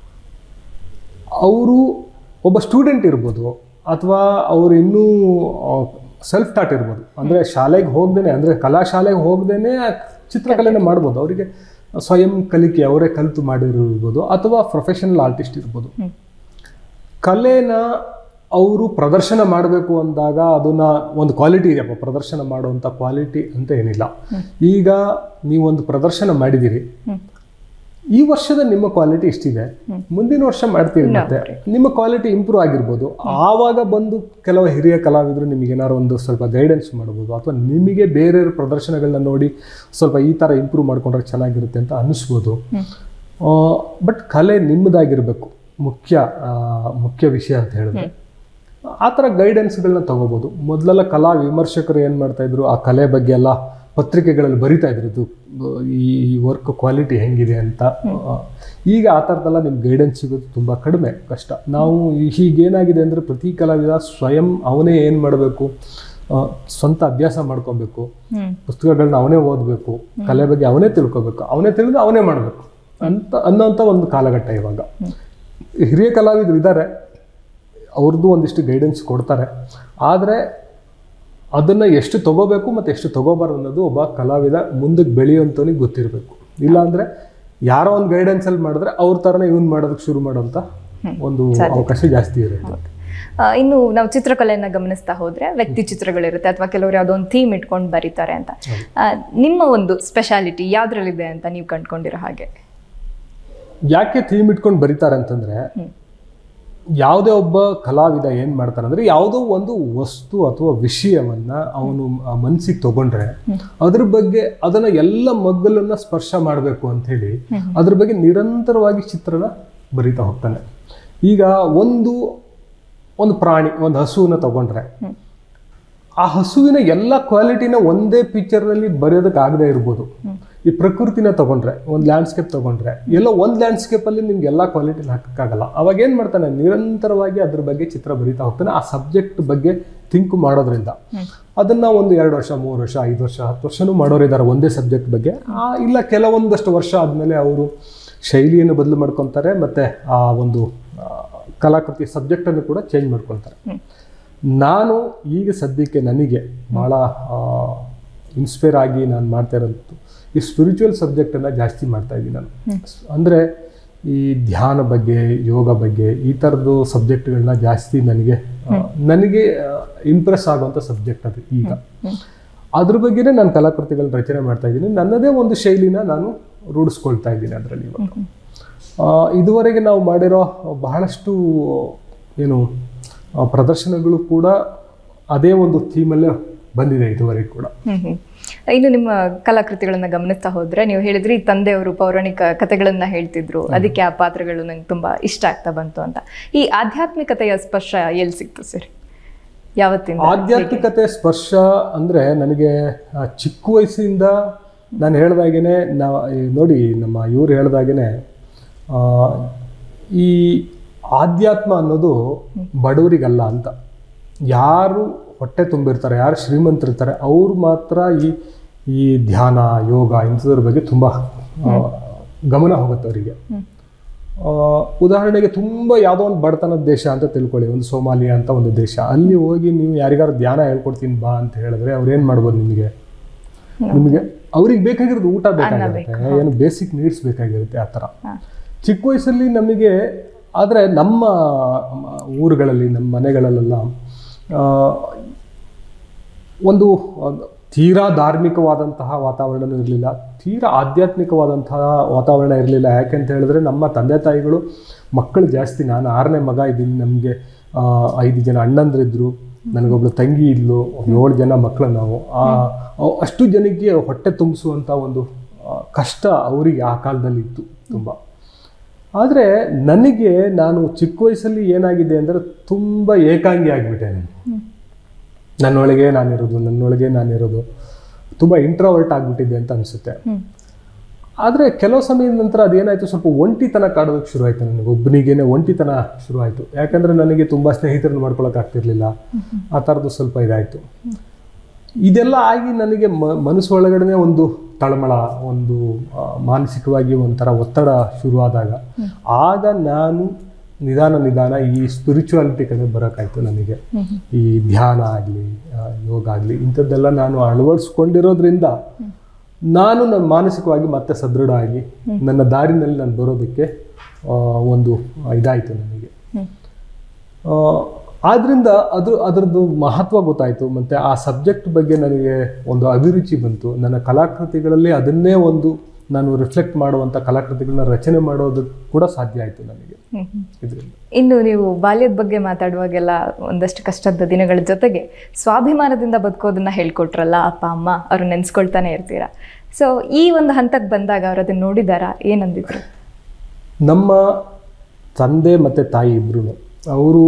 ಅವರು ಒಬ್ಬ ಸ್ಟೂಡೆಂಟ್ ಇರ್ಬೋದು ಅಥವಾ ಅವರು ಇನ್ನೂ ಸೆಲ್ಫ್ ಟಾಟ್ ಇರ್ಬೋದು ಅಂದರೆ ಶಾಲೆಗೆ ಹೋಗ್ದೇನೆ ಅಂದರೆ ಕಲಾ ಶಾಲೆಗೆ ಹೋಗ್ದೇನೆ ಚಿತ್ರಕಲೆನ ಮಾಡ್ಬೋದು ಅವರಿಗೆ ಸ್ವಯಂ ಕಲಿಕೆ ಅವರೇ ಕಲಿತು ಮಾಡಿರ್ಬೋದು ಅಥವಾ ಪ್ರೊಫೆಷನಲ್ ಆರ್ಟಿಸ್ಟ್ ಇರ್ಬೋದು ಹ್ಮ್. ಕಲೆನ ಅವರು ಪ್ರದರ್ಶನ ಮಾಡಬೇಕು ಅಂದಾಗ ಅದನ್ನ ಒಂದು ಕ್ವಾಲಿಟಿ ಇದೆಯಪ್ಪ ಪ್ರದರ್ಶನ ಮಾಡುವಂಥ ಕ್ವಾಲಿಟಿ ಅಂತ ಏನಿಲ್ಲ ಈಗ ನೀವೊಂದು ಪ್ರದರ್ಶನ ಮಾಡಿದ್ದೀರಿ ಹ್ಮ್. ಈ ವರ್ಷದ ನಿಮ್ಮ ಕ್ವಾಲಿಟಿ ಇಷ್ಟಿದೆ ಮುಂದಿನ ವರ್ಷ ಮಾಡ್ತೀವಿ ಮತ್ತೆ ನಿಮ್ಮ ಕ್ವಾಲಿಟಿ ಇಂಪ್ರೂವ್ ಆಗಿರ್ಬೋದು ಆವಾಗ ಬಂದು ಕೆಲವು ಹಿರಿಯ ಕಲಾವಿದರು ನಿಮಗೆ ಏನಾರು ಒಂದು ಸ್ವಲ್ಪ ಗೈಡೆನ್ಸ್ ಮಾಡ್ಬೋದು ಅಥವಾ ನಿಮಗೆ ಬೇರೆ ಪ್ರದರ್ಶನಗಳನ್ನ ನೋಡಿ ಸ್ವಲ್ಪ ಈ ಥರ ಇಂಪ್ರೂವ್ ಮಾಡ್ಕೊಂಡ್ರೆ ಚೆನ್ನಾಗಿರುತ್ತೆ ಅಂತ ಅನ್ನಿಸ್ಬೋದು ಬಟ್ ಕಲೆ ನಿಮ್ಮದಾಗಿರ್ಬೇಕು ಮುಖ್ಯ ಆ, ಮುಖ್ಯ ವಿಷಯ ಅಂತ ಹೇಳಿದ್ರೆ ಆ ಥರ ಗೈಡೆನ್ಸ್ಗಳನ್ನ ತಗೋಬೋದು ಮೊದಲೆಲ್ಲ ಕಲಾ ವಿಮರ್ಶಕರು ಏನು ಮಾಡ್ತಾ ಇದ್ರು ಆ ಕಲೆ ಬಗ್ಗೆ ಎಲ್ಲ ಪತ್ರಿಕೆಗಳಲ್ಲಿ ಬರಿತಾ ಇದ್ರು ಇದು ಬ- ಈ ವರ್ಕ್ ಕ್ವಾಲಿಟಿ ಹೆಂಗಿದೆ ಅಂತ ಆ, ಈಗ ಆ ಥರದ್ದೆಲ್ಲ ನಿಮ್ಗೆ ಗೈಡೆನ್ಸ್ ಸಿಗೋದು ತುಂಬ ಕಡಿಮೆ ಕಷ್ಟ ನಾವು ಈ- ಹೀಗೇನಾಗಿದೆ ಅಂದರೆ ಪ್ರತಿ ಕಲಾವಿದ ಸ್ವಯಂ ಅವನೇ ಏನು ಮಾಡಬೇಕು ಸ್ವಂತ ಅಭ್ಯಾಸ ಮಾಡ್ಕೊಬೇಕು ಹ್ಮ್ ಪುಸ್ತಕಗಳನ್ನ ಅವನೇ ಓದಬೇಕು ಕಲೆ ಬಗ್ಗೆ ಅವನೇ ತಿಳ್ಕೊಬೇಕು ಅವನೇ ತಿಳಿದು ಅವನೇ ಮಾಡಬೇಕು ಅಂತ ಅನ್ನೋಂಥ ಒಂದು ಕಾಲಘಟ್ಟ ಇವಾಗ ಹಿರಿಯ ಕಲಾವಿದರು ಇದ್ದಾರೆ ಅವ್ರದ್ದು ಒಂದಿಷ್ಟು ಗೈಡೆನ್ಸ್ ಕೊಡ್ತಾರೆ ಆದರೆ ಅದನ್ನು ಎಷ್ಟು ತಗೋಬೇಕು ಮತ್ತು ಎಷ್ಟು ತಗೋಬಾರ್ದು ಅನ್ನೋದು ಒಬ್ಬ ಕಲಾವಿದ ಮುಂದಕ್ಕೆ ಬೆಳೆಯುವಂಥವನಿಗೆ ಗೊತ್ತಿರಬೇಕು ಇಲ್ಲಾಂದರೆ ಯಾರೋ ಒಂದು ಗೈಡೆನ್ಸಲ್ಲಿ ಮಾಡಿದ್ರೆ ಅವ್ರ ಥರನೇ ಇವ್ನು ಮಾಡೋದಕ್ಕೆ ಶುರು ಮಾಡೋಂಥ ಒಂದು ಅವಕಾಶ ಜಾಸ್ತಿ ಇರುತ್ತೆ ಆ, ಇನ್ನು ನಾವು ಚಿತ್ರಕಲೆಯನ್ನ ಗಮನಿಸ್ತಾ ಹೋದ್ರೆ ವ್ಯಕ್ತಿ ಚಿತ್ರಗಳಿರುತ್ತೆ ಅಥವಾ ಕೆಲವರು ಯಾವುದೋ ಒಂದು ಥೀಮ್ ಇಟ್ಕೊಂಡು ಬರೀತಾರೆ ಅಂತ ಆ, ನಿಮ್ಮ ಒಂದು ಸ್ಪೆಷಾಲಿಟಿ ಯಾವ್ದ್ರಲ್ಲಿದೆ ಅಂತ ನೀವು ಕಂಡ್ಕೊಂಡಿರೋ ಹಾಗೆ ಯಾಕೆ ಥೀಮ್ ಇಟ್ಕೊಂಡು ಬರೀತಾರೆ ಅಂತಂದ್ರೆ ಯಾವುದೇ ಒಬ್ಬ ಕಲಾವಿದ ಏನ್ ಮಾಡ್ತಾನೆ ಅಂದ್ರೆ ಯಾವುದೋ ಒಂದು ವಸ್ತು ಅಥವಾ ವಿಷಯವನ್ನ ಅವನು ಮನಸ್ಸಿಗೆ ತಗೊಂಡ್ರೆ ಅದ್ರ ಬಗ್ಗೆ ಅದನ್ನ ಎಲ್ಲ ಮಗ್ಗಲನ್ನ ಸ್ಪರ್ಶ ಮಾಡಬೇಕು ಅಂತ ಹೇಳಿ ಅದ್ರ ಬಗ್ಗೆ ನಿರಂತರವಾಗಿ ಚಿತ್ರನ ಬರಿತಾ ಹೋಗ್ತಾನೆ ಈಗ ಒಂದು ಒಂದು ಪ್ರಾಣಿ ಒಂದು ಹಸುವನ್ನ ತಗೊಂಡ್ರೆ ಆ ಹಸುವಿನ ಎಲ್ಲ ಕ್ವಾಲಿಟಿನ ಒಂದೇ ಪಿಕ್ಚರ್ನಲ್ಲಿ ಬರೆಯೋದಕ್ಕೆ ಆಗದೆ ಇರ್ಬೋದು ಈ ಪ್ರಕೃತಿನ ತಗೊಂಡ್ರೆ ಒಂದು ಲ್ಯಾಂಡ್ಸ್ಕೇಪ್ ತಗೊಂಡ್ರೆ ಎಲ್ಲ ಒಂದು ಲ್ಯಾಂಡ್ಸ್ಕೇಪಲ್ಲಿ ನಿಮ್ಗೆ ಎಲ್ಲ ಕ್ವಾಲಿಟಿನ ಹಾಕಕ್ಕಾಗಲ್ಲ ಅವಾಗ ಏನು ಮಾಡ್ತಾನೆ ನಿರಂತರವಾಗಿ ಅದ್ರ ಬಗ್ಗೆ ಚಿತ್ರ ಬರೀತಾ ಹೋಗ್ತಾನೆ ಆ ಸಬ್ಜೆಕ್ಟ್ ಬಗ್ಗೆ ಥಿಂಕ್ ಮಾಡೋದ್ರಿಂದ ಅದನ್ನ ಒಂದು ಎರಡು ವರ್ಷ ಮೂರು ವರ್ಷ ಐದು ವರ್ಷ ಹತ್ತು ವರ್ಷನೂ ಮಾಡೋರಿದ್ದಾರೆ ಒಂದೇ ಸಬ್ಜೆಕ್ಟ್ ಬಗ್ಗೆ ಆ ಇಲ್ಲ ಕೆಲವೊಂದಷ್ಟು ವರ್ಷ ಆದಮೇಲೆ ಅವರು ಶೈಲಿಯನ್ನು ಬದಲು ಮಾಡ್ಕೊತಾರೆ ಮತ್ತೆ ಆ ಒಂದು ಆ, ಕಲಾಕೃತಿ ಸಬ್ಜೆಕ್ಟನ್ನು ಕೂಡ ಚೇಂಜ್ ಮಾಡ್ಕೊತಾರೆ ನಾನು ಈಗ ಸದ್ಯಕ್ಕೆ ನನಗೆ ಭಾಳ ಇನ್ಸ್ಪೈರ್ ಆಗಿ ನಾನು ಮಾಡ್ತಾ ಇರೋದು ಈ ಸ್ಪಿರಿಚುವಲ್ ಸಬ್ಜೆಕ್ಟನ್ನು ಜಾಸ್ತಿ ಮಾಡ್ತಾ ಇದ್ದೀನಿ ನಾನು ಅಂದರೆ ಈ ಧ್ಯಾನ ಬಗ್ಗೆ ಯೋಗ ಬಗ್ಗೆ ಈ ಥರದ್ದು ಸಬ್ಜೆಕ್ಟ್ಗಳನ್ನ ಜಾಸ್ತಿ ನನಗೆ ಆ, ನನಗೆ ಇಂಪ್ರೆಸ್ ಆಗುವಂಥ ಸಬ್ಜೆಕ್ಟ್ ಅದು ಈಗ ಅದ್ರ ಬಗ್ಗೆನೇ ನಾನು ಕಲಾಕೃತಿಗಳನ್ನ ರಚನೆ ಮಾಡ್ತಾ ಇದ್ದೀನಿ ನನ್ನದೇ ಒಂದು ಶೈಲಿನ ನಾನು ರೂಢಿಸ್ಕೊಳ್ತಾ ಇದ್ದೀನಿ ಅದರಲ್ಲಿ ಇವಾಗ ಆ, ಇದುವರೆಗೆ ನಾವು ಮಾಡಿರೋ ಬಹಳಷ್ಟು ಏನು ಆ, ಪ್ರದರ್ಶನಗಳು ಕೂಡ ಅದೇ ಒಂದು ಥೀಮಲ್ಲೇ ಬಂದಿದೆ ಇದುವರೆಗೆ ಕೂಡ ಹ್ಮ್ ಹ್ಮ್. ಇನ್ನು ನಿಮ್ಮ ಕಲಾಕೃತಿಗಳನ್ನ ಗಮನಿಸ್ತಾ ಹೋದ್ರೆ ನೀವು ಹೇಳಿದ್ರಿ ತಂದೆಯವರು ಪೌರಾಣಿಕ ಕಥೆಗಳನ್ನ ಹೇಳ್ತಿದ್ರು ಅದಕ್ಕೆ ಆ ಪಾತ್ರಗಳು ನಂಗೆ ತುಂಬಾ ಇಷ್ಟ ಆಗ್ತಾ ಬಂತು ಅಂತ ಈ ಆಧ್ಯಾತ್ಮಿಕತೆಯ ಸ್ಪರ್ಶ ಎಲ್ಲಿ ಸಿಕ್ತು ಸರ್ ಯಾವತ್ತಿಂದ ಆಧ್ಯಾತ್ಮಿಕತೆ ಸ್ಪರ್ಶ ಅಂದರೆ ನನಗೆ ಆ, ಚಿಕ್ಕ ವಯಸ್ಸಿಂದ ನಾನು ಹೇಳ್ದಾಗೇನೆ ನಾವು ನೋಡಿ ನಮ್ಮ ಇವ್ರು ಹೇಳ್ದಾಗೇನೆ ಆ, ಈ ಆಧ್ಯಾತ್ಮ ಅನ್ನೋದು ಬಡವರಿಗಲ್ಲ ಅಂತ ಯಾರು ಹೊಟ್ಟೆ ತುಂಬಿರ್ತಾರೆ ಯಾರು ಶ್ರೀಮಂತರಿರ್ತಾರೆ ಅವ್ರು ಮಾತ್ರ ಈ ಈ ಧ್ಯಾನ ಯೋಗ ಇಂಥದ್ರ ಬಗ್ಗೆ ತುಂಬ ಆ, ಗಮನ ಹೋಗುತ್ತೆ ಅವರಿಗೆ ಆ, ಉದಾಹರಣೆಗೆ ತುಂಬ ಯಾವುದೋ ಒಂದು ಬಡತನದ ದೇಶ ಅಂತ ತಿಳ್ಕೊಳ್ಳಿ ಒಂದು ಸೋಮಾಲಿಯಾ ಅಂತ ಒಂದು ದೇಶ ಅಲ್ಲಿ ಹೋಗಿ ನೀವು ಯಾರಿಗಾರು ಧ್ಯಾನ ಹೇಳ್ಕೊಡ್ತೀನಿ ಬಾ ಅಂತ ಹೇಳಿದ್ರೆ ಅವ್ರು ಏನು ಮಾಡ್ಬೋದು ನಿಮಗೆ ನಿಮಗೆ ಅವ್ರಿಗೆ ಬೇಕಾಗಿರೋದು ಊಟ ಬೇಕಾಗಿರುತ್ತೆ ಏನು ಬೇಸಿಕ್ ನೀಡ್ಸ್ ಬೇಕಾಗಿರುತ್ತೆ ಆ ಥರ ಚಿಕ್ಕ ವಯಸ್ಸಲ್ಲಿ ನಮಗೆ ಆದರೆ ನಮ್ಮ ಮ, ಊರುಗಳಲ್ಲಿ ನಮ್ಮ ಮನೆಗಳಲ್ಲೆಲ್ಲ ಆ, ಒಂದು ಒಂದು ತೀರಾ ಧಾರ್ಮಿಕವಾದಂತಹ ವಾತಾವರಣನೂ ಇರಲಿಲ್ಲ ತೀರಾ ಆಧ್ಯಾತ್ಮಿಕವಾದಂತಹ ವಾತಾವರಣ ಇರಲಿಲ್ಲ ಯಾಕೆಂತ ಹೇಳಿದ್ರೆ ನಮ್ಮ ತಂದೆ ತಾಯಿಗಳು ಮಕ್ಕಳು ಜಾಸ್ತಿ ನಾನು ಆರನೇ ಮಗ ಇದ್ದೀನಿ ನಮಗೆ ಐದು ಜನ ಅಣ್ಣಂದ್ರಿದ್ರು ನನಗೊಬ್ಳು ತಂಗಿ ಇದ್ಲು ಏಳು ಜನ ಮಕ್ಕಳು ನಾವು ಆ ಅವ್- ಅಷ್ಟು ಜನಕ್ಕೆ ಹೊಟ್ಟೆ ತುಂಬಿಸುವಂಥ ಒಂದು ಆ, ಕಷ್ಟ ಅವರಿಗೆ ಆ ಕಾಲದಲ್ಲಿ ಇತ್ತು ತುಂಬ ಆದರೆ ನನಗೆ ನಾನು ಚಿಕ್ಕ ವಯಸ್ಸಲ್ಲಿ ಏನಾಗಿದೆ ಅಂದರೆ ತುಂಬ ಏಕಾಂಗಿ ಆಗಿಬಿಟ್ಟೆ ನಾನು ನನ್ನೊಳಗೆ ನಾನಿರೋದು ನನ್ನೊಳಗೆ ನಾನಿರೋದು ತುಂಬ ಇಂಟ್ರವರ್ಟ್ ಆಗಿಬಿಟ್ಟಿದ್ದೆ ಅಂತ ಅನಿಸುತ್ತೆ ಹ್ಮ್ ಆದರೆ ಕೆಲವು ಸಮಯದ ನಂತರ ಅದೇನಾಯಿತು ಸ್ವಲ್ಪ ಒಂಟಿತನ ಕಾಡೋದಕ್ಕೆ ಶುರು ಆಯಿತು ನನಗೆ ಒಬ್ಬನಿಗೇನೆ ಒಂಟಿತನ ಶುರು ಆಯಿತು ಯಾಕಂದರೆ ನನಗೆ ತುಂಬ ಸ್ನೇಹಿತರನ್ನು ಮಾಡ್ಕೊಳಕ್ಕೆ ಆಗ್ತಿರ್ಲಿಲ್ಲ ಆ ಥರದ್ದು ಸ್ವಲ್ಪ ಇದಾಯಿತು ಇದೆಲ್ಲ ಆಗಿ ನನಗೆ ಮ ಮನಸ್ಸು ಒಳಗಡೆ ಒಂದು ತಳಮಳ ಒಂದು ಆ, ಮಾನಸಿಕವಾಗಿ ಒಂಥರ ಒತ್ತಡ ಶುರುವಾದಾಗ ಆಗ ನಾನು ನಿಧಾನ ನಿಧಾನ ಈ ಸ್ಪಿರಿಚುವಾಲಿಟಿ ಕಡೆ ಬರೋಕ್ಕಾಯ್ತು ನನಗೆ ಈ ಧ್ಯಾನ ಆಗಲಿ ಯೋಗ ಆಗಲಿ ಇಂಥದ್ದೆಲ್ಲ ನಾನು ಅಳವಡಿಸ್ಕೊಂಡಿರೋದ್ರಿಂದ ನಾನು ನನ್ನ ಮಾನಸಿಕವಾಗಿ ಮತ್ತೆ ಸದೃಢ ಆಗಿ ನನ್ನ ದಾರಿನಲ್ಲಿ ನಾನು ಬರೋದಕ್ಕೆ ಆ, ಒಂದು ಇದಾಯಿತು ನನಗೆ ಹ್ಮ್ ಆ, ಆದ್ರಿಂದ ಅದು ಅದರದ್ದು ಮಹತ್ವ ಗೊತ್ತಾಯಿತು ಮತ್ತು ಆ ಸಬ್ಜೆಕ್ಟ್ ಬಗ್ಗೆ ನನಗೆ ಒಂದು ಅಭಿರುಚಿ ಬಂತು ನನ್ನ ಕಲಾಕೃತಿಗಳಲ್ಲಿ ಅದನ್ನೇ ಒಂದು ನಾನು ರಿಫ್ಲೆಕ್ಟ್ ಮಾಡುವಂಥ ಕಲಾಕೃತಿಗಳನ್ನ ರಚನೆ ಮಾಡೋದಕ್ಕೆ ಕೂಡ ಸಾಧ್ಯ ಆಯಿತು ನನಗೆ ಹ್ಮ್ ಹ್ಮ್. ಇದರಿಂದ ಇನ್ನು ನೀವು ಬಾಲ್ಯದ ಬಗ್ಗೆ ಮಾತಾಡುವಾಗೆಲ್ಲ ಒಂದಷ್ಟು ಕಷ್ಟದ ದಿನಗಳ ಜೊತೆಗೆ ಸ್ವಾಭಿಮಾನದಿಂದ ಬದುಕೋದನ್ನ ಹೇಳ್ಕೊಟ್ರಲ್ಲ ಅಪ್ಪ ಅಮ್ಮ ಅವ್ರು ನೆನ್ಸ್ಕೊಳ್ತಾನೆ ಇರ್ತೀರಾ ಸೊ ಈ ಒಂದು ಹಂತಕ್ಕೆ ಬಂದಾಗ ಅವ್ರು ಅದನ್ನ ನೋಡಿದಾರ ಏನಂದಿದ್ರು ನಮ್ಮ ತಂದೆ ಮತ್ತು ತಾಯಿ ಇಬ್ಬರು ಅವರು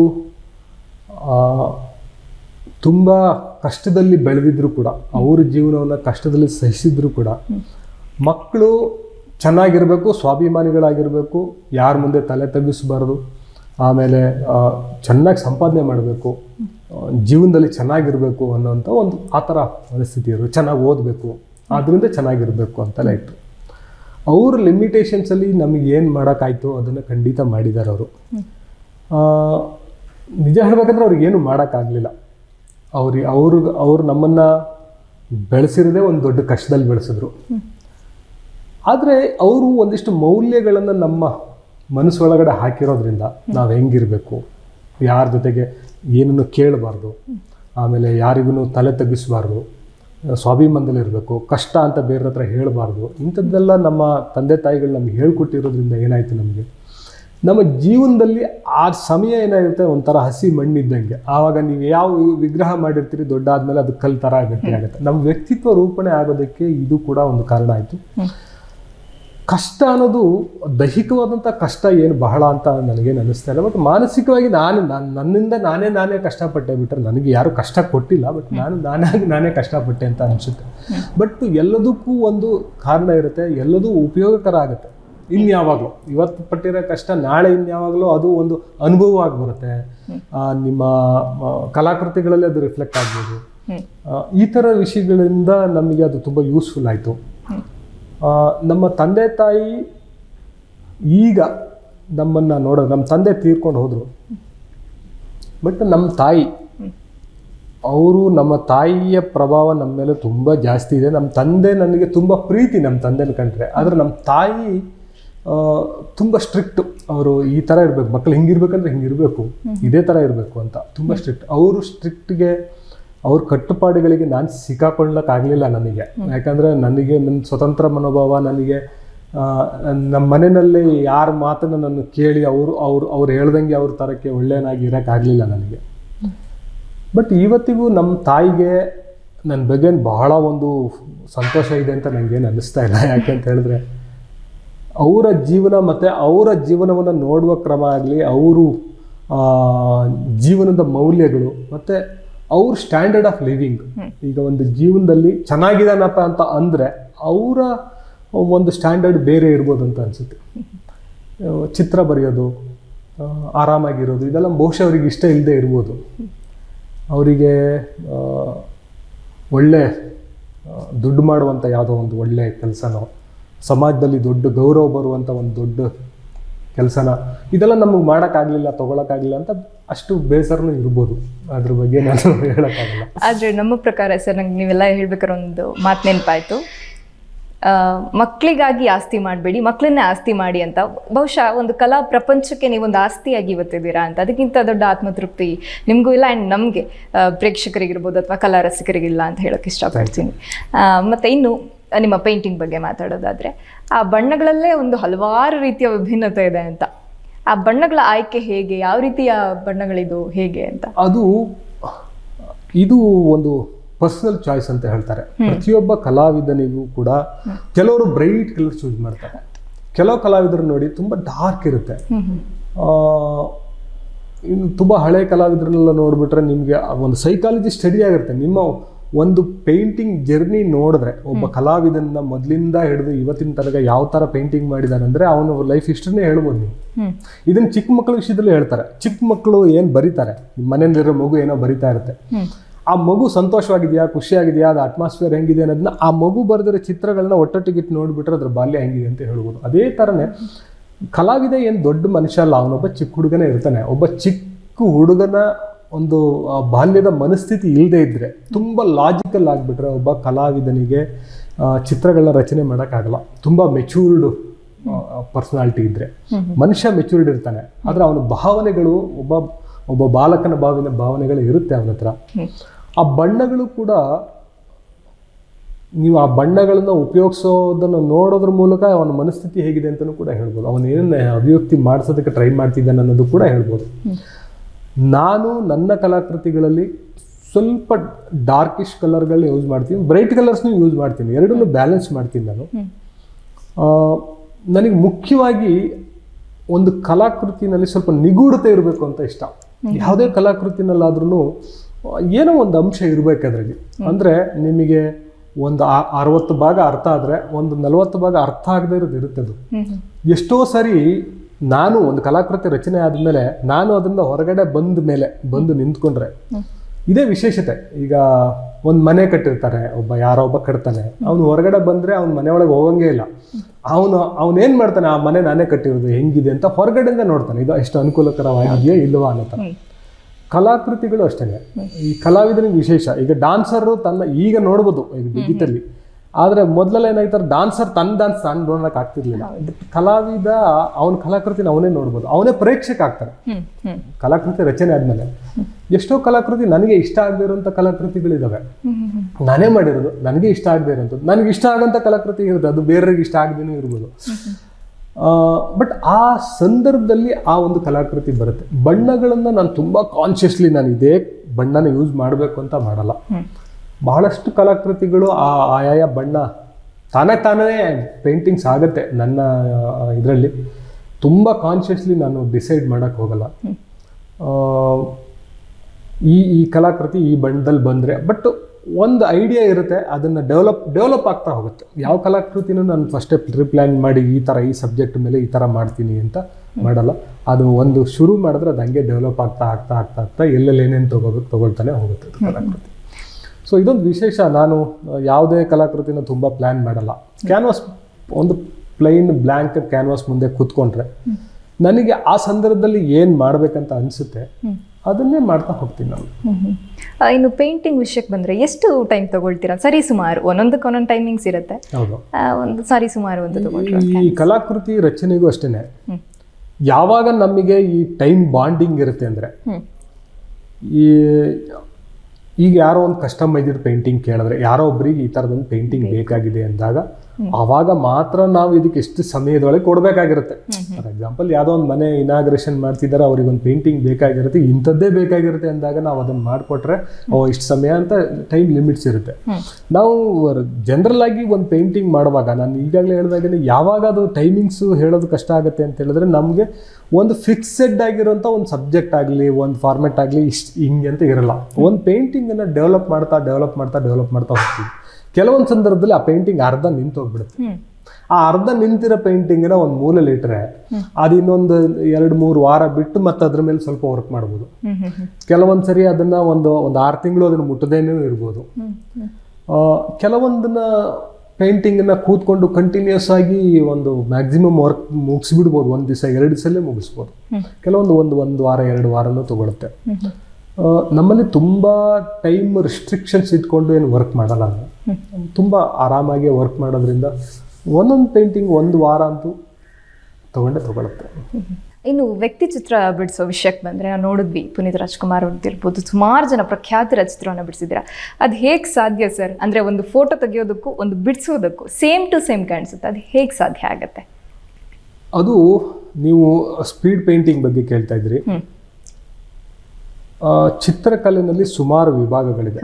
ತುಂಬ ಕಷ್ಟದಲ್ಲಿ ಬೆಳೆದಿದ್ರು ಕೂಡ ಅವ್ರ ಜೀವನವನ್ನು ಕಷ್ಟದಲ್ಲಿ ಸಹಿಸಿದ್ರು ಕೂಡ ಮಕ್ಕಳು ಚೆನ್ನಾಗಿರಬೇಕು ಸ್ವಾಭಿಮಾನಿಗಳಾಗಿರಬೇಕು ಯಾರ ಮುಂದೆ ತಲೆ ತಗ್ಗಿಸಬಾರ್ದು ಆಮೇಲೆ ಆ, ಚೆನ್ನಾಗಿ ಸಂಪಾದನೆ ಮಾಡಬೇಕು ಜೀವನದಲ್ಲಿ ಚೆನ್ನಾಗಿರಬೇಕು ಅನ್ನೋಂಥ ಒಂದು ಆ ಥರ ಪರಿಸ್ಥಿತಿ ಇರೋದು ಚೆನ್ನಾಗಿ ಓದಬೇಕು ಆದ್ದರಿಂದ ಚೆನ್ನಾಗಿರಬೇಕು ಅಂತೆಲ್ಲ ಇತ್ತು ಅವ್ರ ಲಿಮಿಟೇಷನ್ಸಲ್ಲಿ ನಮಗೆ ಏನು ಮಾಡೋಕ್ಕಾಯ್ತು ಅದನ್ನು ಖಂಡಿತ ಮಾಡಿದ್ದಾರೆ ಅವರು ನಿಜ ಹೇಳ್ಬೇಕಂದ್ರೆ ಅವ್ರಿಗೆ ಏನು ಮಾಡೋಕ್ಕಾಗಲಿಲ್ಲ ಅವ್ರಿಗೆ ಅವ್ರಿಗೆ ಅವ್ರು ನಮ್ಮನ್ನು ಬೆಳೆಸಿರೋದೇ ಒಂದು ದೊಡ್ಡ ಕಷ್ಟದಲ್ಲಿ ಬೆಳೆಸಿದ್ರು ಆದರೆ ಅವರು ಒಂದಿಷ್ಟು ಮೌಲ್ಯಗಳನ್ನು ನಮ್ಮ ಮನಸ್ಸೊಳಗಡೆ ಹಾಕಿರೋದ್ರಿಂದ ನಾವು ಹೆಂಗಿರಬೇಕು ಯಾರ ಜೊತೆಗೆ ಏನನ್ನು ಕೇಳಬಾರ್ದು ಆಮೇಲೆ ಯಾರಿಗೂ ತಲೆ ತಗ್ಗಿಸಬಾರ್ದು ಸ್ವಾಭಿಮಾನದಲ್ಲಿರಬೇಕು ಕಷ್ಟ ಅಂತ ಬೇರೆ ಹತ್ರ ಹೇಳಬಾರ್ದು ಇಂಥದ್ದೆಲ್ಲ ನಮ್ಮ ತಂದೆ ತಾಯಿಗಳು ನಮ್ಗೆ ಹೇಳ್ಕೊಟ್ಟಿರೋದ್ರಿಂದ ಏನಾಯಿತು ನಮಗೆ ನಮ್ಮ ಜೀವನದಲ್ಲಿ ಆ ಸಮಯ ಏನಾಗಿರುತ್ತೆ ಒಂಥರ ಹಸಿ ಮಣ್ಣಿದ್ದಂಗೆ ಆವಾಗ ನೀವು ಯಾವ ವಿಗ್ರಹ ಮಾಡಿರ್ತೀರಿ ದೊಡ್ಡ ಆದ್ಮೇಲೆ ಅದು ಕಲ್ ಥರ ಗಟ್ಟಿ ಆಗುತ್ತೆ ನಮ್ಮ ವ್ಯಕ್ತಿತ್ವ ರೂಪಣೆ ಆಗೋದಕ್ಕೆ ಇದು ಕೂಡ ಒಂದು ಕಾರಣ ಆಯಿತು ಕಷ್ಟ ಅನ್ನೋದು ದೈಹಿಕವಾದಂಥ ಕಷ್ಟ ಏನು ಬಹಳ ಅಂತ ನನಗೇನು ಅನ್ನಿಸ್ತಾ ಇಲ್ಲ ಬಟ್ ಮಾನಸಿಕವಾಗಿ ನಾನು ನಾನು ನನ್ನಿಂದ ನಾನೇ ನಾನೇ ಕಷ್ಟಪಟ್ಟೆ ಬಿಟ್ಟರೆ ನನಗೆ ಯಾರು ಕಷ್ಟ ಕೊಟ್ಟಿಲ್ಲ ಬಟ್ ನಾನು ನಾನಾಗಿ ನಾನೇ ಕಷ್ಟಪಟ್ಟೆ ಅಂತ ಅನಿಸುತ್ತೆ ಬಟ್ ಎಲ್ಲದಕ್ಕೂ ಒಂದು ಕಾರಣ ಇರುತ್ತೆ ಎಲ್ಲದೂ ಉಪಯೋಗಕರ ಆಗುತ್ತೆ ಇನ್ಯಾವಾಗಲೂ ಇವತ್ತು ಪಟ್ಟಿರೋ ಕಷ್ಟ ನಾಳೆ ಇನ್ಯಾವಾಗಲೂ ಅದು ಒಂದು ಅನುಭವ ಆಗಿಬರುತ್ತೆ ಆ, ನಿಮ್ಮ ಆ, ಕಲಾಕೃತಿಗಳಲ್ಲಿ ಅದು ರಿಫ್ಲೆಕ್ಟ್ ಆಗ್ಬೋದು ಹ್ಮ್. ಆ, ಈ ಥರ ವಿಷಯಗಳಿಂದ ನಮಗೆ ಅದು ತುಂಬ ಯೂಸ್ಫುಲ್ ಆಯಿತು ಆ, ನಮ್ಮ ತಂದೆ ತಾಯಿ ಈಗ ನಮ್ಮನ್ನು ನೋಡೋದು ನಮ್ಮ ತಂದೆ ತೀರ್ಕೊಂಡು ಹೋದರು ಬಟ್ ನಮ್ಮ ತಾಯಿ ಅವರು ನಮ್ಮ ತಾಯಿಯ ಪ್ರಭಾವ ನಮ್ಮ ಮೇಲೆ ತುಂಬ ಜಾಸ್ತಿ ಇದೆ ನಮ್ಮ ತಂದೆ ನನಗೆ ತುಂಬ ಪ್ರೀತಿ ನಮ್ಮ ತಂದೆನ ಕಂಡ್ರೆ ಆದರೆ ನಮ್ಮ ತಾಯಿ ಆ, ತುಂಬ ಸ್ಟ್ರಿಕ್ಟ್ ಅವರು ಈ ಥರ ಇರಬೇಕು ಮಕ್ಕಳು ಹಿಂಗಿರ್ಬೇಕಂದ್ರೆ ಹಿಂಗಿರಬೇಕು ಇದೇ ಥರ ಇರಬೇಕು ಅಂತ ತುಂಬ ಸ್ಟ್ರಿಕ್ಟ್ ಅವರು ಸ್ಟ್ರಿಕ್ಟ್ಗೆ ಅವ್ರ ಕಟ್ಟುಪಾಡುಗಳಿಗೆ ನಾನು ಸಿಕ್ಕಾಕೊಳ್ಳಕ್ಕಾಗಲಿಲ್ಲ ನನಗೆ ಯಾಕಂದರೆ ನನಗೆ ನನ್ನ ಸ್ವತಂತ್ರ ಮನೋಭಾವ ನನಗೆ ಆ, ನಮ್ಮ ಮನೆಯಲ್ಲಿ ಯಾರ ಮಾತನ್ನು ನಾನು ಕೇಳಿ ಅವರು ಅವ್ರು ಅವ್ರು ಹೇಳ್ದಂಗೆ ಅವ್ರ ಥರಕ್ಕೆ ಒಳ್ಳೆಯನಾಗಿ ಇರೋಕ್ಕಾಗಲಿಲ್ಲ ನನಗೆ ಬಟ್ ಇವತ್ತಿಗೂ ನಮ್ಮ ತಾಯಿಗೆ ನನ್ನ ಬಗ್ಗೆ ಬಹಳ ಒಂದು ಸಂತೋಷ ಇದೆ ಅಂತ ನನಗೇನು ಅನ್ನಿಸ್ತಾ ಇಲ್ಲ ಯಾಕೆ ಅಂತ ಹೇಳಿದ್ರೆ ಅವರ ಜೀವನ ಮತ್ತು ಅವರ ಜೀವನವನ್ನು ನೋಡುವ ಕ್ರಮ ಆಗಲಿ ಅವರು ಜೀವನದ ಮೌಲ್ಯಗಳು ಮತ್ತು ಅವ್ರ ಸ್ಟ್ಯಾಂಡರ್ಡ್ ಆಫ್ ಲಿವಿಂಗ್ ಈಗ ಒಂದು ಜೀವನದಲ್ಲಿ ಚೆನ್ನಾಗಿದ್ದಾನಪ್ಪ ಅಂತ ಅಂದರೆ ಅವರ ಒಂದು ಸ್ಟ್ಯಾಂಡರ್ಡ್ ಬೇರೆ ಇರ್ಬೋದು ಅಂತ ಅನಿಸುತ್ತೆ ಚಿತ್ರ ಬರೆಯೋದು ಆ, ಆರಾಮಾಗಿರೋದು ಇದೆಲ್ಲ ಬಹುಶಃ ಅವ್ರಿಗೆ ಇಷ್ಟ ಇಲ್ಲದೆ ಇರ್ಬೋದು ಅವರಿಗೆ ಆ, ಒಳ್ಳೆ ಆ, ದುಡ್ಡು ಮಾಡುವಂಥ ಯಾವುದೋ ಒಂದು ಒಳ್ಳೆ ಕೆಲಸನೋ ಸಮಾಜದಲ್ಲಿ ದೊಡ್ಡ ಗೌರವ ಬರುವಂಥ ಒಂದು ದೊಡ್ಡ ಕೆಲಸನ ಇದೆಲ್ಲ ನಮಗೆ ಮಾಡೋಕ್ಕಾಗಲಿಲ್ಲ ತೊಗೊಳಕ್ಕಾಗಲಿಲ್ಲ ಅಂತ ಅಷ್ಟು ಬೇಸರನೂ ಇರ್ಬೋದು ಅದ್ರ ಬಗ್ಗೆ ನಾನು ಹೇಳೋಕ್ಕಾಗಲ್ಲ ಆದರೆ ನಮ್ಮ ಪ್ರಕಾರ ಸರ್ ನಂಗೆ ನೀವೆಲ್ಲ ಹೇಳ್ಬೇಕಾದ್ರೆ ಒಂದು ಮಾತು ನೆನಪಾಯಿತು ಮಕ್ಕಳಿಗಾಗಿ ಆಸ್ತಿ ಮಾಡಬೇಡಿ ಮಕ್ಕಳನ್ನೇ ಆಸ್ತಿ ಮಾಡಿ ಅಂತ ಬಹುಶಃ ಒಂದು ಕಲಾ ಪ್ರಪಂಚಕ್ಕೆ ನೀವೊಂದು ಆಸ್ತಿಯಾಗಿ ಇವತ್ತಿದ್ದೀರಾ ಅಂತ ಅದಕ್ಕಿಂತ ದೊಡ್ಡ ಆತ್ಮತೃಪ್ತಿ ನಿಮಗೂ ಇಲ್ಲ ಆ್ಯಂಡ್ ನಮಗೆ ಪ್ರೇಕ್ಷಕರಿಗಿರ್ಬೋದು ಅಥವಾ ಕಲಾ ರಸಿಕರಿಗಿಲ್ಲ ಅಂತ ಹೇಳೋಕ್ಕೆ ಇಷ್ಟಪಡ್ತೀನಿ ಆ, ಮತ್ತೆ ಇನ್ನು ನಿಮ್ಮ ಪೇಂಟಿಂಗ್ ಬಗ್ಗೆ ಮಾತಾಡೋದಾದರೆ ಆ ಬಣ್ಣಗಳಲ್ಲೇ ಒಂದು ಹಲವಾರು ರೀತಿಯ ವಿಭಿನ್ನತೆ ಇದೆ ಅಂತ ಆ ಬಣ್ಣಗಳ ಆಯ್ಕೆ ಹೇಗೆ ಯಾವ ರೀತಿಯ ಬಣ್ಣಗಳಿದು ಹೇಗೆ ಅಂತ ಅದು ಇದು ಒಂದು ಪರ್ಸನಲ್ ಚಾಯ್ಸ್ ಅಂತ ಹೇಳ್ತಾರೆ ಪ್ರತಿಯೊಬ್ಬ ಕಲಾವಿದನಿಗೂ ಕೂಡ ಕೆಲವರು ಬ್ರೈಟ್ ಕಲರ್ ಚೂಸ್ ಮಾಡ್ತಾರೆ ಕೆಲವು ಕಲಾವಿದರು ನೋಡಿ ತುಂಬ ಡಾರ್ಕ್ ಇರುತ್ತೆ ಹ್ಮ್ ಹ್ಮ್ ಆ, ಇನ್ನು ತುಂಬ ಹಳೆ ಕಲಾವಿದರನ್ನೆಲ್ಲ ನೋಡಿಬಿಟ್ರೆ ನಿಮಗೆ ಒಂದು ಸೈಕಾಲಜಿ ಸ್ಟಡಿ ಆಗಿರುತ್ತೆ ನಿಮ್ಮ ಒಂದು ಪೇಂಟಿಂಗ್ ಜರ್ನಿ ನೋಡಿದ್ರೆ ಒಬ್ಬ ಕಲಾವಿದನ್ನ ಮೊದಲಿಂದ ಹಿಡಿದು ಇವತ್ತಿನ ತನಕ ಯಾವ ಥರ ಪೇಂಟಿಂಗ್ ಮಾಡಿದಾನೆ ಅಂದರೆ ಅವನ ಲೈಫ್ ಹಿಸ್ಟ್ರಿನೇ ಹೇಳ್ಬೋದು ನೀವು ಹ್ಮ್ ಇದನ್ನ ಚಿಕ್ಕ ಮಕ್ಕಳ ವಿಷಯದಲ್ಲಿ ಹೇಳ್ತಾರೆ ಚಿಕ್ಕ ಮಕ್ಕಳು ಏನು ಬರೀತಾರೆ ನಿಮ್ಮ ಮನೆಯಲ್ಲಿರೋ ಮಗು ಏನೋ ಬರಿತಾ ಇರುತ್ತೆ ಹ್ಮ್ ಆ ಮಗು ಸಂತೋಷವಾಗಿದೆಯಾ ಖುಷಿಯಾಗಿದೆಯಾ ಅದು ಅಟ್ಮಾಸ್ಫಿಯರ್ ಹೆಂಗಿದೆ ಅನ್ನೋದನ್ನ ಆ ಮಗು ಬರೆದಿರೋ ಚಿತ್ರಗಳನ್ನ ಒಟ್ಟೊಟ್ಟಿಗಿಟ್ಟು ನೋಡಿಬಿಟ್ರೆ ಅದ್ರ ಬಾಲ್ಯ ಹೆಂಗಿದೆ ಅಂತ ಹೇಳ್ಬೋದು ಅದೇ ಥರನೇ ಕಲಾವಿದ ಏನು ದೊಡ್ಡ ಮನುಷ್ಯ ಅಲ್ಲ ಅವನೊಬ್ಬ ಚಿಕ್ಕ ಹುಡುಗನೇ ಇರ್ತಾನೆ ಒಬ್ಬ ಚಿಕ್ಕ ಹುಡುಗನ ಒಂದು ಆ, ಬಾಲ್ಯದ ಮನಸ್ಥಿತಿ ಇಲ್ಲದೆ ಇದ್ದರೆ ತುಂಬ ಲಾಜಿಕಲ್ ಆಗಿಬಿಟ್ರೆ ಒಬ್ಬ ಕಲಾವಿದನಿಗೆ ಆ, ಚಿತ್ರಗಳನ್ನ ರಚನೆ ಮಾಡೋಕ್ಕಾಗಲ್ಲ ತುಂಬ ಮೆಚೂರ್ಡ್ ಪರ್ಸನಾಲಿಟಿ ಇದ್ದರೆ ಮನುಷ್ಯ ಮೆಚೂರ್ಡ್ ಇರ್ತಾನೆ ಆದರೆ ಅವನ ಭಾವನೆಗಳು ಒಬ್ಬ ಒಬ್ಬ ಬಾಲಕನ ಭಾವನೆ ಭಾವನೆಗಳು ಇರುತ್ತೆ ಅವನ ಹತ್ರ ಹ್ಮ್ ಆ ಬಣ್ಣಗಳು ಕೂಡ ನೀವು ಆ ಬಣ್ಣಗಳನ್ನ ಉಪಯೋಗಿಸೋದನ್ನು ನೋಡೋದ್ರ ಮೂಲಕ ಅವನ ಮನಸ್ಥಿತಿ ಹೇಗಿದೆ ಅಂತಲೂ ಕೂಡ ಹೇಳ್ಬೋದು ಅವನು ಏನನ್ನ ಅಭಿವ್ಯಕ್ತಿ ಮಾಡಿಸೋದಕ್ಕೆ ಟ್ರೈ ಮಾಡ್ತಿದ್ದಾನೆ ಅನ್ನೋದು ಕೂಡ ಹೇಳ್ಬೋದು ನಾನು ನನ್ನ ಕಲಾಕೃತಿಗಳಲ್ಲಿ ಸ್ವಲ್ಪ ಡಾರ್ಕಿಶ್ ಕಲರ್ಗಳನ್ನ ಯೂಸ್ ಮಾಡ್ತೀನಿ ಬ್ರೈಟ್ ಕಲರ್ಸ್ನು ಯೂಸ್ ಮಾಡ್ತೀನಿ ಎರಡನ್ನೂ ಬ್ಯಾಲೆನ್ಸ್ ಮಾಡ್ತೀನಿ ನಾನು ಹ್ಮ್ ಆ, ನನಗೆ ಮುಖ್ಯವಾಗಿ ಒಂದು ಕಲಾಕೃತಿನಲ್ಲಿ ಸ್ವಲ್ಪ ನಿಗೂಢತೆ ಇರಬೇಕು ಅಂತ ಇಷ್ಟ ಯಾವುದೇ ಕಲಾಕೃತಿನಲ್ಲಾದ್ರೂ ಏನೋ ಒಂದು ಅಂಶ ಇರಬೇಕು ಅದರಲ್ಲಿ ಅಂದರೆ ನಿಮಗೆ ಒಂದು ಆ- ಅರವತ್ತು ಭಾಗ ಅರ್ಥ ಆದರೆ ಒಂದು ನಲವತ್ತು ಭಾಗ ಅರ್ಥ ಆಗದೆ ಇರೋದು ಇರುತ್ತೆ ಅದು ಹ್ಮ್ ಹ್ಮ್ ಎಷ್ಟೋ ಸರಿ ನಾನು ಒಂದು ಕಲಾಕೃತಿ ರಚನೆ ಆದಮೇಲೆ ನಾನು ಅದರಿಂದ ಹೊರಗಡೆ ಬಂದ ಮೇಲೆ ಬಂದು ನಿಂತ್ಕೊಂಡ್ರೆ ಇದೇ ವಿಶೇಷತೆ ಈಗ ಒಂದು ಮನೆ ಕಟ್ಟಿರ್ತಾರೆ ಒಬ್ಬ ಯಾರೋ ಒಬ್ಬ ಕಟ್ತಾನೆ ಅವನು ಹೊರಗಡೆ ಬಂದ್ರೆ ಅವ್ನ ಮನೆ ಒಳಗೆ ಹೋಗಂಗೇ ಇಲ್ಲ ಅವನು ಅವನೇನ್ ಮಾಡ್ತಾನೆ ಆ ಮನೆ ನಾನೇ ಕಟ್ಟಿರೋದು ಹೆಂಗಿದೆ ಅಂತ ಹೊರಗಡೆಯಿಂದ ನೋಡ್ತಾನೆ ಇದು ಎಷ್ಟು ಅನುಕೂಲಕರವಾಗಿದೆಯಾ ಇಲ್ವಾ ಅನ್ನೋ ಥರ ಹ್ಮ್ ಕಲಾಕೃತಿಗಳು ಅಷ್ಟೇ ಈ ಕಲಾವಿದನಿಗೆ ವಿಶೇಷ ಈಗ ಡಾನ್ಸರು ತನ್ನ ಈಗ ನೋಡ್ಬೋದು ಈಗ ಡಿಜಿಟಲಿ ಆದರೆ ಮೊದಲೆಲ್ಲ ಏನಾಯ್ತಾರೆ ಡಾನ್ಸರ್ ತನ್ನ ಡಾನ್ಸ್ ತಾನು ನೋಡೋಕೆ ಆಗ್ತಿರ್ಲಿಲ್ಲ ಕಲಾವಿದ ಅವನ ಕಲಾಕೃತಿನ ಅವನೇ ನೋಡ್ಬೋದು ಅವನೇ ಪ್ರೇಕ್ಷಕ ಆಗ್ತಾನೆ ಹ್ಮ್ ಹ್ಮ್ ಕಲಾಕೃತಿ ರಚನೆ ಆದಮೇಲೆ ಎಷ್ಟೋ ಕಲಾಕೃತಿ ನನಗೆ ಇಷ್ಟ ಆಗದೇ ಇರೋಂಥ ಕಲಾಕೃತಿಗಳಿದಾವೆ ಹ್ಮ್ ಹ್ಮ್ ಹ್ಮ್. ನಾನೇ ಮಾಡಿರೋದು ನನಗೆ ಇಷ್ಟ ಆಗದೆ ಇರೋಂಥದ್ದು ನನಗೆ ಇಷ್ಟ ಆಗೋಂಥ ಕಲಾಕೃತಿ ಇರುತ್ತೆ ಅದು ಬೇರೆಯವ್ರಿಗೆ ಇಷ್ಟ ಆಗದೇನೂ ಇರ್ಬೋದು ಬಟ್ ಆ ಸಂದರ್ಭದಲ್ಲಿ ಆ ಒಂದು ಕಲಾಕೃತಿ ಬರುತ್ತೆ ಬಣ್ಣಗಳನ್ನು ನಾನು ತುಂಬ ಕಾನ್ಷಿಯಸ್ಲಿ ನಾನು ಇದೇ ಬಣ್ಣನ ಯೂಸ್ ಮಾಡಬೇಕು ಅಂತ ಮಾಡಲ್ಲ ಹ್ಮ್. ಬಹಳಷ್ಟು ಕಲಾಕೃತಿಗಳು ಆ ಆಯಾಯ ಬಣ್ಣ ತಾನೇ ತಾನೇ ಪೇಂಟಿಂಗ್ಸ್ ಆಗುತ್ತೆ ನನ್ನ ಇದರಲ್ಲಿ ತುಂಬ ಕಾನ್ಷಿಯಸ್ಲಿ ನಾನು ಡಿಸೈಡ್ ಮಾಡೋಕ್ಕೆ ಹೋಗಲ್ಲ ಆ, ಈ ಈ ಕಲಾಕೃತಿ ಈ ಬಣ್ಣದಲ್ಲಿ ಬಂದರೆ ಬಟ್ ಒಂದು ಐಡಿಯಾ ಇರುತ್ತೆ ಅದನ್ನು ಡೆವಲಪ್ ಡೆವಲಪ್ ಆಗ್ತಾ ಹೋಗುತ್ತೆ ಯಾವ ಕಲಾಕೃತಿನೂ ನಾನು ಫಸ್ಟೇ ಪ್ರಿಪ್ಲ್ಯಾನ್ ಮಾಡಿ ಈ ಥರ ಈ ಸಬ್ಜೆಕ್ಟ್ ಮೇಲೆ ಈ ಥರ ಮಾಡ್ತೀನಿ ಅಂತ ಮಾಡಲ್ಲ ಅದು ಒಂದು ಶುರು ಮಾಡಿದ್ರೆ ಅದು ಹಂಗೆ ಡೆವಲಪ್ ಆಗ್ತಾ ಆಗ್ತಾ ಆಗ್ತಾ ಆಗ್ತಾ ಎಲ್ಲೆಲ್ಲಿ ಏನೇನು ತಗೋಬೇಕು ತಗೊಳ್ತಾನೆ ಹೋಗುತ್ತೆ ಅದು ಕಲಾಕೃತಿ ಸೊ ಇದೊಂದು ವಿಶೇಷ ನಾನು ಆ, ಯಾವುದೇ ಕಲಾಕೃತಿನ ತುಂಬ ಪ್ಲ್ಯಾನ್ ಮಾಡಲ್ಲ ಕ್ಯಾನ್ವಾಸ್ ಒಂದು ಪ್ಲೈನ್ ಬ್ಲ್ಯಾಂಕ್ ಕ್ಯಾನ್ವಾಸ್ ಮುಂದೆ ಕೂತ್ಕೊಂಡ್ರೆ ನನಗೆ ಆ ಸಂದರ್ಭದಲ್ಲಿ ಏನು ಮಾಡಬೇಕಂತ ಅನಿಸುತ್ತೆ ಹ್ಮ್. ಅದನ್ನೇ ಮಾಡ್ತಾ ಹೋಗ್ತೀನಿ ನಾನು ಹ್ಮ್ ಹ್ಮ್. ಆ, ಇನ್ನು ಪೇಂಟಿಂಗ್ ವಿಷಯಕ್ಕೆ ಬಂದ್ರೆ ಎಷ್ಟು ಟೈಮ್ ತಗೊಳ್ತೀರಾ ಸರಿ ಸುಮಾರು ಒಂದೊಂದಕ್ಕೆ ಒಂದೊಂದು ಟೈಮಿಂಗ್ಸ್ ಇರುತ್ತೆ ಹೌದು ಆ, ಒಂದು ಸಾರಿ ಸುಮಾರು ಒಂದು ತಗೊಂಡ್ರೆ ಈ ಕಲಾಕೃತಿ ರಚನೆಗೂ ಅಷ್ಟೇನೆ ಹ್ಮ್. ಯಾವಾಗ ನಮಗೆ ಈ ಟೈಮ್ ಬಾಂಡಿಂಗ್ ಇರುತ್ತೆ ಅಂದರೆ ಹ್ಮ್ ಈ ಈಗ ಯಾರೋ ಒಂದು ಕಸ್ಟಮೈಸ್ಡ್ ಪೇಂಟಿಂಗ್ ಕೇಳಿದ್ರೆ ಯಾರೋ ಒಬ್ರಿಗೆ ಈ ಥರದೊಂದು ಪೇಂಟಿಂಗ್ ಬೇಕಾಗಿದೆ ಅಂದಾಗ ಆವಾಗ ಮಾತ್ರ ನಾವು ಇದಕ್ಕೆ ಎಷ್ಟು ಸಮಯದೊಳಗೆ ಕೊಡಬೇಕಾಗಿರುತ್ತೆ ಫಾರ್ ಎಕ್ಸಾಂಪಲ್ ಯಾವುದೋ ಒಂದು ಮನೆ ಇನಾಗ್ರೇಷನ್ ಮಾಡ್ತಿದ್ದಾರೆ ಅವ್ರಿಗೆ ಒಂದು ಪೇಂಟಿಂಗ್ ಬೇಕಾಗಿರುತ್ತೆ ಇಂಥದ್ದೇ ಬೇಕಾಗಿರುತ್ತೆ ಅಂದಾಗ ನಾವು ಅದನ್ನು ಮಾಡಿಕೊಟ್ರೆ ಓ ಇಷ್ಟು ಸಮಯ ಅಂತ ಟೈಮ್ ಲಿಮಿಟ್ಸ್ ಇರುತ್ತೆ ನಾವು ಜನರಲ್ ಆಗಿ ಒಂದು ಪೇಂಟಿಂಗ್ ಮಾಡುವಾಗ ನಾನು ಈಗಾಗಲೇ ಹೇಳಿದಾಗೆ ಯಾವಾಗ ಅದು ಟೈಮಿಂಗ್ಸು ಹೇಳೋದು ಕಷ್ಟ ಆಗುತ್ತೆ ಅಂತ ಹೇಳಿದ್ರೆ ನಮಗೆ ಒಂದು ಫಿಕ್ಸೆಡ್ ಆಗಿರೋಂಥ ಒಂದು ಸಬ್ಜೆಕ್ಟ್ ಆಗಲಿ ಒಂದು ಫಾರ್ಮೆಟ್ ಆಗಲಿ ಇಷ್ಟು ಹಿಂಗೆ ಅಂತ ಇರಲ್ಲ ಒಂದು ಪೇಂಟಿಂಗನ್ನು ಡೆವಲಪ್ ಮಾಡ್ತಾ ಡೆವಲಪ್ ಮಾಡ್ತಾ ಡೆವಲಪ್ ಮಾಡ್ತಾ ಹೋಗ್ತೀವಿ ಕೆಲವೊಂದು ಸಂದರ್ಭದಲ್ಲಿ ಆ ಪೇಂಟಿಂಗ್ ಅರ್ಧ ನಿಂತು ಹೋಗ್ಬಿಡುತ್ತೆ ಹ್ಮ್ ಆ ಅರ್ಧ ನಿಂತಿರೋ ಪೇಂಟಿಂಗ್ನ ಒಂದು ಮೂಲೆಯಲ್ಲಿ ಇಟ್ಟರೆ ಅದು ಇನ್ನೊಂದು ಎರಡು ಮೂರು ವಾರ ಬಿಟ್ಟು ಮತ್ತೆ ಅದ್ರ ಮೇಲೆ ಸ್ವಲ್ಪ ವರ್ಕ್ ಮಾಡ್ಬೋದು ಹ್ಮ್ ಹ್ಮ್ ಹ್ಮ್ ಕೆಲವೊಂದು ಸರಿ ಅದನ್ನ ಒಂದು ಒಂದು ಆರು ತಿಂಗಳು ಅದನ್ನು ಮುಟ್ಟದೇನೂ ಇರ್ಬೋದು ಹ್ಮ್ ಹ್ಮ್ ಆ, ಕೆಲವೊಂದನ್ನ ಪೇಂಟಿಂಗನ್ನ ಕೂತ್ಕೊಂಡು ಕಂಟಿನ್ಯೂಸ್ ಆಗಿ ಒಂದು ಮ್ಯಾಕ್ಸಿಮಮ್ ವರ್ಕ್ ಮುಗಿಸ್ಬಿಡ್ಬೋದು ಒಂದು ದಿವಸ ಎರಡು ದಿವಸಲ್ಲೇ ಮುಗಿಸ್ಬೋದು ಹ್ಮ್. ಕೆಲವೊಂದು ಒಂದು ಒಂದು ವಾರ ಎರಡು ವಾರನೂ ತಗೊಳುತ್ತೆ ಹ್ಮ್ ಹ್ಮ್ ಆ, ನಮ್ಮಲ್ಲಿ ತುಂಬ ಟೈಮ್ ರಿಸ್ಟ್ರಿಕ್ಷನ್ಸ್ ಇಟ್ಕೊಂಡು ಏನು ವರ್ಕ್ ಮಾಡಲ್ಲ ನಾನು ತುಂಬ ಆರಾಮಾಗಿ ವರ್ಕ್ ಮಾಡೋದ್ರಿಂದ ಒಂದೊಂದು ಪೇಂಟಿಂಗ್ ಒಂದು ವಾರ ಅಂತೂ ತಗೊಂಡೇ ತಗೊಳುತ್ತೆ ಇನ್ನು ವ್ಯಕ್ತಿ ಚಿತ್ರ ಬಿಡಿಸೋ ವಿಷಯಕ್ಕೆ ಬಂದರೆ ನಾವು ನೋಡಿದ್ವಿ ಪುನೀತ್ ರಾಜ್ಕುಮಾರ್ ಅವ್ರದ್ದಿರ್ಬೋದು ಸುಮಾರು ಜನ ಪ್ರಖ್ಯಾತರ ಚಿತ್ರವನ್ನು ಬಿಡಿಸಿದ್ದೀರಾ ಅದು ಹೇಗೆ ಸಾಧ್ಯ ಸರ್ ಅಂದರೆ ಒಂದು ಫೋಟೋ ತೆಗೆಯೋದಕ್ಕೂ ಒಂದು ಬಿಡಿಸೋದಕ್ಕೂ ಸೇಮ್ ಟು ಸೇಮ್ ಕಾಣಿಸುತ್ತೆ ಅದು ಹೇಗೆ ಸಾಧ್ಯ ಆಗುತ್ತೆ ಅದು ನೀವು ಸ್ಪೀಡ್ ಪೇಂಟಿಂಗ್ ಬಗ್ಗೆ ಕೇಳ್ತಾ ಇದ್ರಿ ಹ್ಮ್. ಆ, ಚಿತ್ರಕಲೆಯಲ್ಲಿ ಸುಮಾರು ವಿಭಾಗಗಳಿದೆ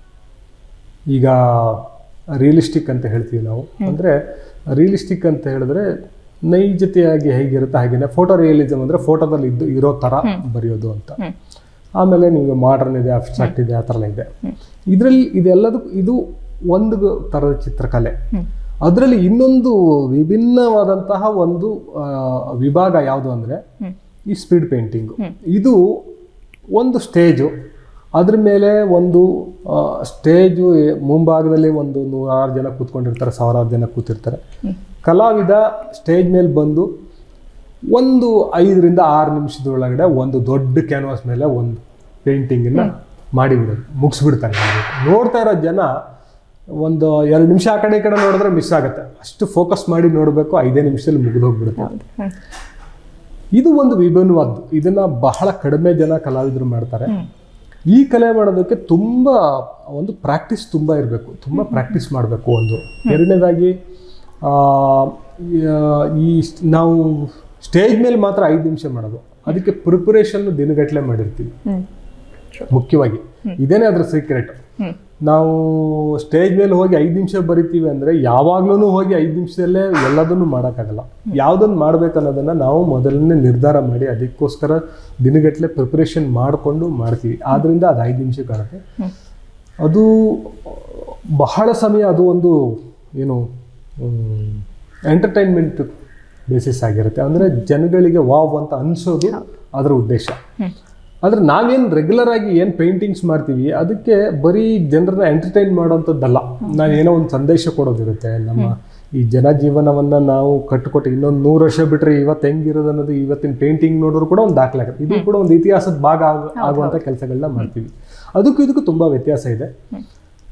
ಈಗ ರಿಯಲಿಸ್ಟಿಕ್ ಅಂತ ಹೇಳ್ತೀವಿ ನಾವು ಅಂದರೆ ರಿಯಲಿಸ್ಟಿಕ್ ಅಂತ ಹೇಳಿದ್ರೆ ನೈಜತೆಯಾಗಿ ಹೇಗಿರುತ್ತೆ ಹಾಗೇನೆ ಫೋಟೋ ರಿಯಲಿಸಮ್ ಅಂದರೆ ಫೋಟೋದಲ್ಲಿ ಇದ್ದು ಇರೋ ಥರ ಬರೆಯೋದು ಅಂತ ಹ್ಮ್. ಆಮೇಲೆ ನಿಮಗೆ ಮಾಡರ್ನ್ ಇದೆ ಅಬ್ಸ್ಟ್ರಾಕ್ಟ್ ಇದೆ ಆ ಥರ ಎಲ್ಲ ಇದೆ ಇದರಲ್ಲಿ ಇದೆಲ್ಲದಕ್ಕೂ ಇದು ಒಂದು ಥರದ ಚಿತ್ರಕಲೆ ಹ್ಮ್. ಅದರಲ್ಲಿ ಇನ್ನೊಂದು ವಿಭಿನ್ನವಾದಂತಹ ಒಂದು ಆ, ವಿಭಾಗ ಯಾವುದು ಅಂದರೆ ಹ್ಮ್. ಈ ಸ್ಪೀಡ್ ಪೇಂಟಿಂಗು ಇದು ಒಂದು ಸ್ಟೇಜು ಅದ್ರ ಮೇಲೆ ಒಂದು ಆ, ಸ್ಟೇಜು ಮುಂಭಾಗದಲ್ಲಿ ಒಂದು ನೂರಾರು ಜನ ಕೂತ್ಕೊಂಡಿರ್ತಾರೆ ಸಾವಿರಾರು ಜನ ಕೂತಿರ್ತಾರೆ ಕಲಾವಿದ ಸ್ಟೇಜ್ ಮೇಲೆ ಬಂದು ಒಂದು ಐದರಿಂದ ಆರು ನಿಮಿಷದೊಳಗಡೆ ಒಂದು ದೊಡ್ಡ ಕ್ಯಾನ್ವಾಸ್ ಮೇಲೆ ಒಂದು ಪೇಂಟಿಂಗನ್ನು ಮಾಡಿಬಿಡೋದು ಮುಗಿಸ್ಬಿಡ್ತಾನೆ ನೋಡ್ತಾ ಇರೋ ಜನ ಒಂದು ಎರಡು ನಿಮಿಷ ಆ ಕಡೆ ಈ ಕಡೆ ನೋಡಿದ್ರೆ ಮಿಸ್ ಆಗುತ್ತೆ ಅಷ್ಟು ಫೋಕಸ್ ಮಾಡಿ ನೋಡಬೇಕು ಐದೇ ನಿಮಿಷದಲ್ಲಿ ಮುಗಿದು ಹೋಗ್ಬಿಡುತ್ತೆ ಹೌದು ಹ್ಮ್. ಇದು ಒಂದು ವಿಭಿನ್ನವಾದ್ದು ಇದನ್ನ ಬಹಳ ಕಡಿಮೆ ಜನ ಕಲಾವಿದರು ಮಾಡ್ತಾರೆ ಈ ಕಲೆ ಮಾಡೋದಕ್ಕೆ ತುಂಬ ಒಂದು ಪ್ರಾಕ್ಟೀಸ್ ತುಂಬ ಇರಬೇಕು ತುಂಬ ಪ್ರಾಕ್ಟೀಸ್ ಮಾಡಬೇಕು ಒಂದು ಎರಡನೇದಾಗಿ ಆ, ಈ ಸ್- ನಾವು ಸ್ಟೇಜ್ ಮೇಲೆ ಮಾತ್ರ ಐದು ನಿಮಿಷ ಮಾಡೋದು ಅದಕ್ಕೆ ಪ್ರಿಪರೇಷನ್ ದಿನಗಟ್ಟಲೆ ಮಾಡಿರ್ತೀವಿ ಹ್ಮ್. ಮುಖ್ಯವಾಗಿ ಇದೇನೇ ಅದ್ರ ಸೀಕ್ರೆಟ್ ಹ್ಮ್. ನಾವು ಸ್ಟೇಜ್ ಮೇಲೆ ಹೋಗಿ ಐದು ನಿಮಿಷ ಬರಿತೀವಿ ಅಂದರೆ ಯಾವಾಗ್ಲೂ ಹೋಗಿ ಐದು ನಿಮಿಷದಲ್ಲೇ ಎಲ್ಲದನ್ನು ಮಾಡೋಕ್ಕಾಗಲ್ಲ ಯಾವುದನ್ನು ಮಾಡ್ಬೇಕು ಅನ್ನೋದನ್ನು ನಾವು ಮೊದಲನೇ ನಿರ್ಧಾರ ಮಾಡಿ ಅದಕ್ಕೋಸ್ಕರ ದಿನಗಟ್ಟಲೆ ಪ್ರಿಪ್ರೇಷನ್ ಮಾಡಿಕೊಂಡು ಮಾಡ್ತೀವಿ ಆದ್ದರಿಂದ ಅದು ಐದು ನಿಮಿಷಕ್ಕೆ ಆಗುತ್ತೆ ಅದು ಬಹಳ ಸಮಯ ಅದು ಒಂದು ಏನು ಎಂಟರ್ಟೈನ್ಮೆಂಟ್ ಬೇಸಿಸ್ ಆಗಿರುತ್ತೆ ಅಂದರೆ ಜನಗಳಿಗೆ ವಾವ್ ಅಂತ ಅನಿಸೋದು ಅದರ ಉದ್ದೇಶ ಆದರೆ ನಾವೇನು ರೆಗ್ಯುಲರ್ ಆಗಿ ಏನು ಪೇಂಟಿಂಗ್ಸ್ ಮಾಡ್ತೀವಿ ಅದಕ್ಕೆ ಬರೀ ಜನರನ್ನ ಎಂಟರ್ಟೈನ್ ಮಾಡೋಂಥದ್ದಲ್ಲ ನಾವು ಏನೋ ಒಂದು ಸಂದೇಶ ಕೊಡೋದಿರುತ್ತೆ ನಮ್ಮ ಈ ಜನಜೀವನವನ್ನು ನಾವು ಕಟ್ಟಿಕೊಟ್ಟು ಇನ್ನೊಂದು ನೂರು ವರ್ಷ ಬಿಟ್ಟರೆ ಇವತ್ತು ಹೆಂಗಿರೋದು ಅನ್ನೋದು ಇವತ್ತಿನ ಪೇಂಟಿಂಗ್ ನೋಡಿದ್ರು ಕೂಡ ಒಂದು ದಾಖಲೆ ಆಗುತ್ತೆ ಇದು ಕೂಡ ಒಂದು ಇತಿಹಾಸದ ಭಾಗ ಆಗ ಆಗುವಂಥ ಕೆಲಸಗಳನ್ನ ಮಾಡ್ತೀವಿ ಅದಕ್ಕೂ ಇದಕ್ಕೂ ತುಂಬ ವ್ಯತ್ಯಾಸ ಇದೆ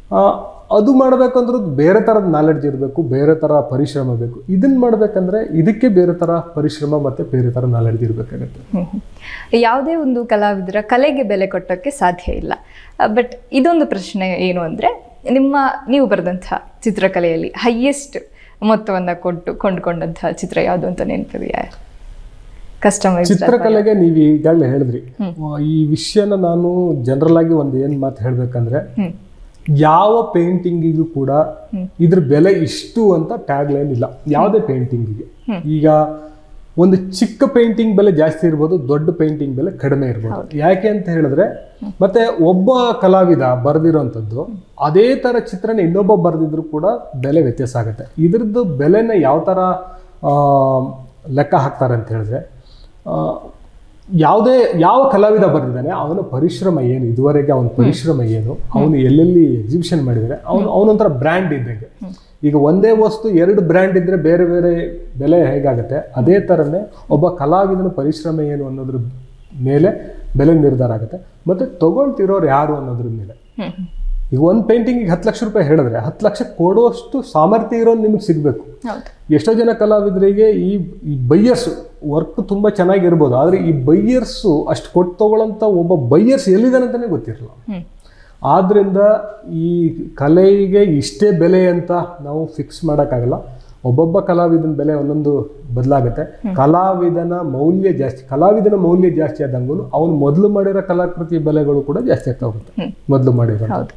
ಆ, ಅದು ಮಾಡಬೇಕಂದ್ರೂ ಬೇರೆ ಥರದ ನಾಲೆಡ್ಜ್ ಇರಬೇಕು ಬೇರೆ ಥರ ಪರಿಶ್ರಮ ಬೇಕು ಇದನ್ನ ಮಾಡಬೇಕಂದ್ರೆ ಇದಕ್ಕೆ ಬೇರೆ ಥರ ಪರಿಶ್ರಮ ಮತ್ತು ಬೇರೆ ಥರ ನಾಲೆಡ್ಜ್ ಇರಬೇಕಾಗತ್ತೆ ಹ್ಮ್ ಹ್ಮ್. ಯಾವುದೇ ಒಂದು ಕಲಾವಿದರ ಕಲೆಗೆ ಬೆಲೆ ಕೊಟ್ಟೋಕ್ಕೆ ಸಾಧ್ಯ ಇಲ್ಲ ಬಟ್ ಇದೊಂದು ಪ್ರಶ್ನೆ ಏನು ಅಂದರೆ ನಿಮ್ಮ ನೀವು ಬರೆದಂತಹ ಚಿತ್ರಕಲೆಯಲ್ಲಿ ಹೈಯೆಸ್ಟ್ ಮೊತ್ತವನ್ನು ಕೊಟ್ಟು ಕೊಂಡುಕೊಂಡಂತಹ ಚಿತ್ರ ಯಾವುದು ಅಂತ ನೆನಪಿದೆಯಾ ಕಸ್ಟಮೈಸ್ ಚಿತ್ರಕಲೆಗೆ ನೀವು ಈಗಾಗಲೇ ಹೇಳಿದ್ರಿ ಈ ವಿಷಯನ ನಾನು ಜನರಲ್ ಆಗಿ ಒಂದು ಏನು ಮಾತು ಹೇಳಬೇಕಂದ್ರೆ ಹ್ಮ್ ಯಾವ ಪೇಂಟಿಂಗಿಗೂ ಕೂಡ ಇದ್ರ ಬೆಲೆ ಇಷ್ಟು ಅಂತ ಟ್ಯಾಗ್ ಲೈನ್ ಇಲ್ಲ ಯಾವುದೇ ಪೇಂಟಿಂಗಿಗೆ ಈಗ ಒಂದು ಚಿಕ್ಕ ಪೇಂಟಿಂಗ್ ಬೆಲೆ ಜಾಸ್ತಿ ಇರ್ಬೋದು ದೊಡ್ಡ ಪೇಂಟಿಂಗ್ ಬೆಲೆ ಕಡಿಮೆ ಇರ್ಬೋದು ಯಾಕೆ ಅಂತ ಹೇಳಿದ್ರೆ ಮತ್ತೆ ಒಬ್ಬ ಕಲಾವಿದ ಬರೆದಿರೋಂಥದ್ದು ಅದೇ ತರ ಚಿತ್ರನ ಇನ್ನೊಬ್ಬ ಬರೆದಿದ್ರು ಕೂಡ ಬೆಲೆ ವ್ಯತ್ಯಾಸ ಆಗುತ್ತೆ ಇದ್ರದ್ದು ಬೆಲೆನ ಯಾವ ತರ ಆ, ಲೆಕ್ಕ ಹಾಕ್ತಾರೆ ಅಂತ ಹೇಳಿದ್ರೆ ಆ, ಯಾವುದೇ ಯಾವ ಕಲಾವಿದ ಬರೆದಿದ್ದಾನೆ ಅವನ ಪರಿಶ್ರಮ ಏನು ಇದುವರೆಗೆ ಅವನ ಪರಿಶ್ರಮ ಏನು ಅವನು ಎಲ್ಲೆಲ್ಲಿ ಎಕ್ಸಿಬಿಷನ್ ಮಾಡಿದರೆ ಅವನು ಅವನೊಂಥರ ಬ್ರ್ಯಾಂಡ್ ಇದ್ದಂಗೆ ಈಗ ಒಂದೇ ವಸ್ತು ಎರಡು ಬ್ರ್ಯಾಂಡ್ ಇದ್ರೆ ಬೇರೆ ಬೇರೆ ಬೆಲೆ ಹೇಗಾಗುತ್ತೆ ಅದೇ ಥರನೇ ಒಬ್ಬ ಕಲಾವಿದನ ಪರಿಶ್ರಮ ಏನು ಅನ್ನೋದ್ರ ಮೇಲೆ ಬೆಲೆ ನಿರ್ಧಾರ ಆಗುತ್ತೆ ಮತ್ತೆ ತಗೊಳ್ತಿರೋರು ಯಾರು ಅನ್ನೋದ್ರ ಮೇಲೆ ಹ್ಮ್ ಹ್ಮ್. ಈಗ ಒಂದು ಪೇಂಟಿಂಗಿಗೆ ಹತ್ತು ಲಕ್ಷ ರೂಪಾಯಿ ಹೇಳಿದ್ರೆ ಹತ್ತು ಲಕ್ಷ ಕೊಡುವಷ್ಟು ಸಾಮರ್ಥ್ಯ ಇರೋದು ನಿಮಗೆ ಸಿಗಬೇಕು ಹೌದು ಎಷ್ಟೋ ಜನ ಕಲಾವಿದರಿಗೆ ಈ ಈ ಬೈಯರ್ಸ್ ವರ್ಕ್ ತುಂಬ ಚೆನ್ನಾಗಿರ್ಬೋದು ಆದರೆ ಈ ಬೈಯರ್ಸು ಅಷ್ಟು ಕೊಟ್ಟು ತಗೊಳ್ಳೋಂಥ ಒಬ್ಬ ಬೈಯರ್ಸ್ ಎಲ್ಲಿದ್ದಾನೆ ಅಂತಲೇ ಗೊತ್ತಿರಲ್ಲ ಹ್ಮ್ ಆದ್ದರಿಂದ ಈ ಕಲೆಗೆ ಇಷ್ಟೇ ಬೆಲೆ ಅಂತ ನಾವು ಫಿಕ್ಸ್ ಮಾಡೋಕ್ಕಾಗಲ್ಲ ಒಬ್ಬೊಬ್ಬ ಕಲಾವಿದನ ಬೆಲೆ ಒಂದೊಂದು ಬದಲಾಗುತ್ತೆ ಕಲಾವಿದನ ಮೌಲ್ಯ ಜಾಸ್ತಿ ಕಲಾವಿದನ ಮೌಲ್ಯ ಜಾಸ್ತಿ ಆದಂಗೂ ಅವನು ಮೊದಲು ಮಾಡಿರೋ ಕಲಾಕೃತಿ ಬೆಲೆಗಳು ಕೂಡ ಜಾಸ್ತಿ ಆಗ್ತಾ ಹೋಗುತ್ತೆ ಹ್ಮ್. ಮೊದಲು ಮಾಡಿರೋ ಹೌದು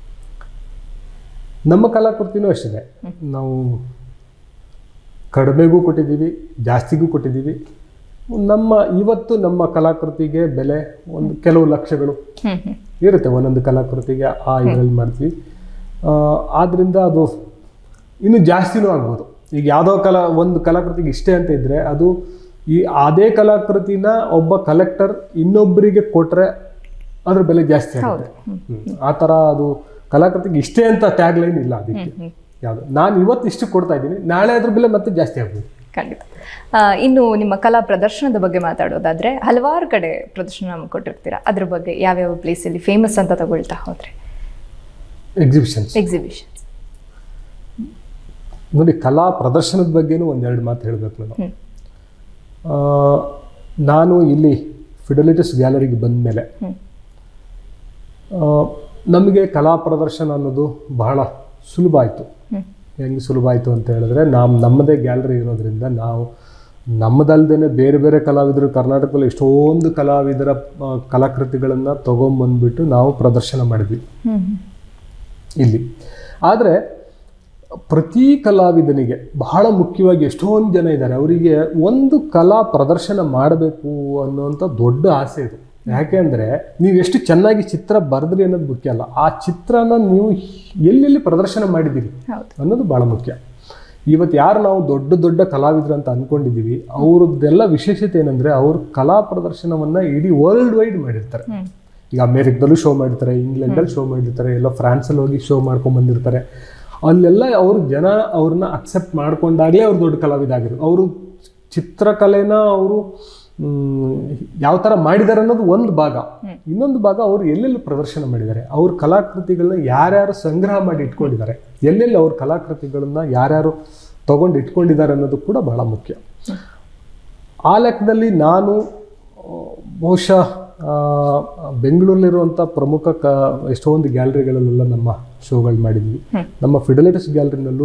ನಮ್ಮ ಕಲಾಕೃತಿನೂ ಅಷ್ಟಿದೆ ನಾವು ಕಡಿಮೆಗೂ ಕೊಟ್ಟಿದ್ದೀವಿ ಜಾಸ್ತಿಗೂ ಕೊಟ್ಟಿದ್ದೀವಿ ನಮ್ಮ ಇವತ್ತು ನಮ್ಮ ಕಲಾಕೃತಿಗೆ ಬೆಲೆ ಒಂದು ಕೆಲವು ಲಕ್ಷಗಳು ಹ್ಮ್ ಹ್ಮ್ ಇರುತ್ತೆ ಒಂದೊಂದು ಕಲಾಕೃತಿಗೆ ಆ ಇದರಲ್ಲಿ ಮಾಡ್ತೀವಿ ಆ, ಆದ್ರಿಂದ ಅದು ಇನ್ನು ಜಾಸ್ತಿನೂ ಆಗ್ಬೋದು ಈಗ ಯಾವುದೋ ಕಲಾ ಒಂದು ಕಲಾಕೃತಿಗೆ ಇಷ್ಟೇ ಅಂತ ಇದ್ದರೆ ಅದು ಈ ಅದೇ ಕಲಾಕೃತಿನ ಒಬ್ಬ ಕಲೆಕ್ಟರ್ ಇನ್ನೊಬ್ಬರಿಗೆ ಕೊಟ್ಟರೆ ಅದ್ರ ಬೆಲೆ ಜಾಸ್ತಿ ಆಗುತ್ತೆ ಹ್ಮ್. ಆ ಥರ ಅದು ಕಲಾಕೃತಿಗೆ ಇಷ್ಟೇ ಅಂತ ಟ್ಯಾಗ್ ಲೈನ್ ಇಲ್ಲ ಅದಕ್ಕೆ ಯಾವುದು ನಾನು ಇವತ್ತು ಇಷ್ಟು ಕೊಡ್ತಾ ಇದ್ದೀನಿ ನಾಳೆ ಅದ್ರ ಬೆಲೆ ಮತ್ತೆ ಜಾಸ್ತಿ ಆಗ್ಬೋದು ಖಂಡಿತ ಆ, ಇನ್ನು ನಿಮ್ಮ ಕಲಾ ಪ್ರದರ್ಶನದ ಬಗ್ಗೆ ಮಾತಾಡೋದಾದ್ರೆ ಹಲವಾರು ಕಡೆ ಪ್ರದರ್ಶನ ಕೊಟ್ಟಿರ್ತೀರಾ ಅದ್ರ ಬಗ್ಗೆ ಯಾವ್ಯಾವ ಪ್ಲೇಸಲ್ಲಿ ಫೇಮಸ್ ಅಂತ ತಗೊಳ್ತಾ ಹೋದ್ರೆ ಎಕ್ಸಿಬಿಷನ್ಸ್ ಎಕ್ಸಿಬಿಷನ್ ನೋಡಿ ಕಲಾ ಪ್ರದರ್ಶನದ ಬಗ್ಗೆನೂ ಒಂದೆರಡು ಮಾತು ಹೇಳಬೇಕು ನಾನು ಹ್ಮ್. ಆ, ನಾನು ಇಲ್ಲಿ ಫಿಡಲಿಟಿಸ್ ಗ್ಯಾಲರಿಗೆ ಬಂದ ಮೇಲೆ ಹ್ಮ್. ನಮಗೆ ಕಲಾ ಪ್ರದರ್ಶನ ಅನ್ನೋದು ಬಹಳ ಸುಲಭ ಆಯಿತು ಹ್ಮ್. ಹೆಂಗೆ ಸುಲಭ ಆಯಿತು ಅಂತ ಹೇಳಿದ್ರೆ ನಾವು ನಮ್ಮದೇ ಗ್ಯಾಲರಿ ಇರೋದ್ರಿಂದ ನಾವು ನಮ್ಮದಲ್ದೇ ಬೇರೆ ಬೇರೆ ಕಲಾವಿದರು ಕರ್ನಾಟಕದಲ್ಲಿ ಎಷ್ಟೊಂದು ಕಲಾವಿದರ ಆ, ಕಲಾಕೃತಿಗಳನ್ನು ತೊಗೊಂಬಂದ್ಬಿಟ್ಟು ನಾವು ಪ್ರದರ್ಶನ ಮಾಡಿದ್ವಿ ಹ್ಮ್ ಇಲ್ಲಿ ಆದರೆ ಪ್ರತಿ ಕಲಾವಿದನಿಗೆ ಬಹಳ ಮುಖ್ಯವಾಗಿ ಎಷ್ಟೊಂದು ಜನ ಇದ್ದಾರೆ ಅವರಿಗೆ ಒಂದು ಕಲಾ ಪ್ರದರ್ಶನ ಮಾಡಬೇಕು ಅನ್ನೋಂಥ ದೊಡ್ಡ ಆಸೆ ಇದು ಯಾಕೆಂದರೆ ನೀವು ಎಷ್ಟು ಚೆನ್ನಾಗಿ ಚಿತ್ರ ಬರೆದ್ರಿ ಅನ್ನೋದು ಮುಖ್ಯ ಅಲ್ಲ ಆ ಚಿತ್ರನ ನೀವು ಎಲ್ಲೆಲ್ಲಿ ಪ್ರದರ್ಶನ ಮಾಡಿದ್ದೀರಿ ಹೌದು ಅನ್ನೋದು ಭಾಳ ಮುಖ್ಯ ಇವತ್ತು ಯಾರು ನಾವು ದೊಡ್ಡ ದೊಡ್ಡ ಕಲಾವಿದರು ಅಂತ ಅಂದ್ಕೊಂಡಿದ್ದೀವಿ ಅವ್ರದ್ದೆಲ್ಲ ವಿಶೇಷತೆ ಏನಂದರೆ ಅವ್ರ ಕಲಾ ಪ್ರದರ್ಶನವನ್ನು ಇಡೀ ವರ್ಲ್ಡ್ ವೈಡ್ ಮಾಡಿರ್ತಾರೆ ಹ್ಮ್ ಈಗ ಅಮೇರಿಕದಲ್ಲೂ ಶೋ ಮಾಡಿರ್ತಾರೆ ಇಂಗ್ಲೆಂಡಲ್ಲಿ ಶೋ ಮಾಡಿರ್ತಾರೆ ಎಲ್ಲ ಫ್ರಾನ್ಸಲ್ಲಿ ಹೋಗಿ ಶೋ ಮಾಡ್ಕೊಂಡ್ ಬಂದಿರ್ತಾರೆ ಅಲ್ಲೆಲ್ಲ ಅವ್ರ ಜನ ಅವ್ರನ್ನ ಅಕ್ಸೆಪ್ಟ್ ಮಾಡ್ಕೊಂಡಾಗಲೇ ಅವ್ರು ದೊಡ್ಡ ಕಲಾವಿದ ಆಗಿರು ಅವರು ಚಿತ್ರಕಲೆನ ಅವರು ಯಾವ ಥರ ಮಾಡಿದ್ದಾರೆ ಅನ್ನೋದು ಒಂದು ಭಾಗ ಇನ್ನೊಂದು ಭಾಗ ಅವರು ಎಲ್ಲೆಲ್ಲಿ ಪ್ರದರ್ಶನ ಮಾಡಿದ್ದಾರೆ ಅವ್ರ ಕಲಾಕೃತಿಗಳನ್ನ ಯಾರ್ಯಾರು ಸಂಗ್ರಹ ಮಾಡಿ ಇಟ್ಕೊಂಡಿದ್ದಾರೆ ಎಲ್ಲೆಲ್ಲಿ ಅವ್ರ ಕಲಾಕೃತಿಗಳನ್ನ ಯಾರ್ಯಾರು ತಗೊಂಡು ಇಟ್ಕೊಂಡಿದ್ದಾರೆ ಅನ್ನೋದು ಕೂಡ ಬಹಳ ಮುಖ್ಯ ಆ ಲೆಕ್ಕದಲ್ಲಿ ನಾನು ಆ, ಬಹುಶಃ ಆ, ಬೆಂಗಳೂರಲ್ಲಿರುವಂಥ ಪ್ರಮುಖ ಕ ಎಷ್ಟೊಂದು ಗ್ಯಾಲರಿಗಳಲ್ಲೆಲ್ಲ ನಮ್ಮ ಶೋಗಳು ಮಾಡಿದ್ವಿ ನಮ್ಮ ಫಿಡಲಿಟಿಸ್ ಗ್ಯಾಲರಿನಲ್ಲೂ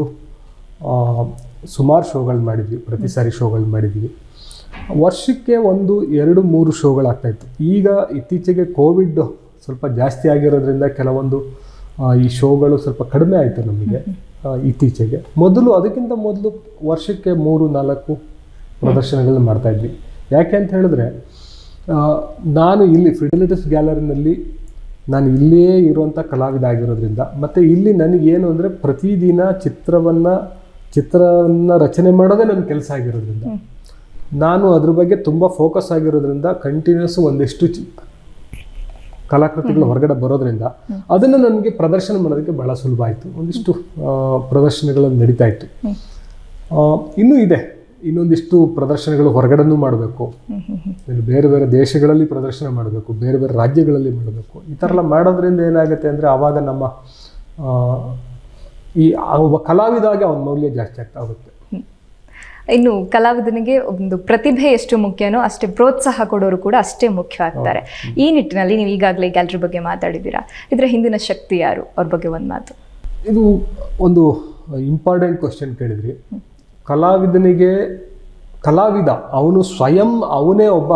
ಸುಮಾರು ಶೋಗಳು ಮಾಡಿದ್ವಿ ಪ್ರತಿ ಸಾರಿ ಶೋಗಳು ಮಾಡಿದ್ವಿ ವರ್ಷಕ್ಕೆ ಒಂದು ಎರಡು ಮೂರು ಶೋಗಳಾಗ್ತಾಯಿತ್ತು ಈಗ ಇತ್ತೀಚೆಗೆ ಕೋವಿಡ್ ಸ್ವಲ್ಪ ಜಾಸ್ತಿ ಆಗಿರೋದ್ರಿಂದ ಕೆಲವೊಂದು ಆ, ಈ ಶೋಗಳು ಸ್ವಲ್ಪ ಕಡಿಮೆ ಆಯಿತು ನಮಗೆ ಆ, ಇತ್ತೀಚೆಗೆ ಮೊದಲು ಅದಕ್ಕಿಂತ ಮೊದಲು ವರ್ಷಕ್ಕೆ ಮೂರು ನಾಲ್ಕು ಪ್ರದರ್ಶನಗಳನ್ನ ಮಾಡ್ತಾ ಇದ್ವಿ ಯಾಕೆ ಅಂತ ಹೇಳಿದ್ರೆ ಆ, ನಾನು ಇಲ್ಲಿ ಫಿಡಲಿಟಿಸ್ ಗ್ಯಾಲರಿನಲ್ಲಿ ನಾನು ಇಲ್ಲಿಯೇ ಇರುವಂಥ ಕಲಾವಿದ ಆಗಿರೋದ್ರಿಂದ ಮತ್ತು ಇಲ್ಲಿ ನನಗೇನು ಅಂದರೆ ಪ್ರತಿದಿನ ಚಿತ್ರವನ್ನು ಚಿತ್ರವನ್ನು ರಚನೆ ಮಾಡೋದೇ ನನ್ನ ಕೆಲಸ ಆಗಿರೋದ್ರಿಂದ ನಾನು ಅದ್ರ ಬಗ್ಗೆ ತುಂಬ ಫೋಕಸ್ ಆಗಿರೋದ್ರಿಂದ ಕಂಟಿನ್ಯೂಸ್ ಒಂದಿಷ್ಟು ಚಿ- ಕಲಾಕೃತಿಗಳು ಹೊರಗಡೆ ಬರೋದ್ರಿಂದ ಅದನ್ನು ನನಗೆ ಪ್ರದರ್ಶನ ಮಾಡೋದಕ್ಕೆ ಬಹಳ ಸುಲಭ ಆಯಿತು ಒಂದಿಷ್ಟು ಆ, ಪ್ರದರ್ಶನಗಳು ನಡೀತಾ ಇತ್ತು ಆ, ಇನ್ನೂ ಇದೆ ಇನ್ನೊಂದಿಷ್ಟು ಪ್ರದರ್ಶನಗಳು ಹೊರಗಡೆನೂ ಮಾಡಬೇಕು ಇನ್ನು ಬೇರೆ ಬೇರೆ ದೇಶಗಳಲ್ಲಿ ಪ್ರದರ್ಶನ ಮಾಡಬೇಕು ಬೇರೆ ಬೇರೆ ರಾಜ್ಯಗಳಲ್ಲಿ ಮಾಡಬೇಕು ಈ ಥರ ಎಲ್ಲ ಮಾಡೋದ್ರಿಂದ ಏನಾಗುತ್ತೆ ಅಂದರೆ ಆವಾಗ ನಮ್ಮ ಆ, ಈ ಆ ಒಬ್ಬ ಕಲಾವಿದಾಗಿ ಅವನ ಮೌಲ್ಯ ಜಾಸ್ತಿ ಆಗ್ತಾ ಹೋಗುತ್ತೆ ಇನ್ನು ಕಲಾವಿದನಿಗೆ ಒಂದು ಪ್ರತಿಭೆ ಎಷ್ಟು ಮುಖ್ಯನೋ ಅಷ್ಟೇ ಪ್ರೋತ್ಸಾಹ ಕೊಡೋರು ಕೂಡ ಅಷ್ಟೇ ಮುಖ್ಯವಾಗ್ತಾರೆ ಈ ನಿಟ್ಟಿನಲ್ಲಿ ನೀವು ಈಗಾಗಲೇ ಗ್ಯಾಲರಿ ಬಗ್ಗೆ ಮಾತಾಡಿದ್ದೀರಾ ಇದರ ಹಿಂದಿನ ಶಕ್ತಿ ಯಾರು ಅವ್ರ ಬಗ್ಗೆ ಒಂದು ಮಾತು ಇದು ಒಂದು ಇಂಪಾರ್ಟೆಂಟ್ ಕ್ವಶನ್ ಕೇಳಿದ್ರಿ ಕಲಾವಿದನಿಗೆ ಕಲಾವಿದ ಅವನು ಸ್ವಯಂ ಅವನೇ ಒಬ್ಬ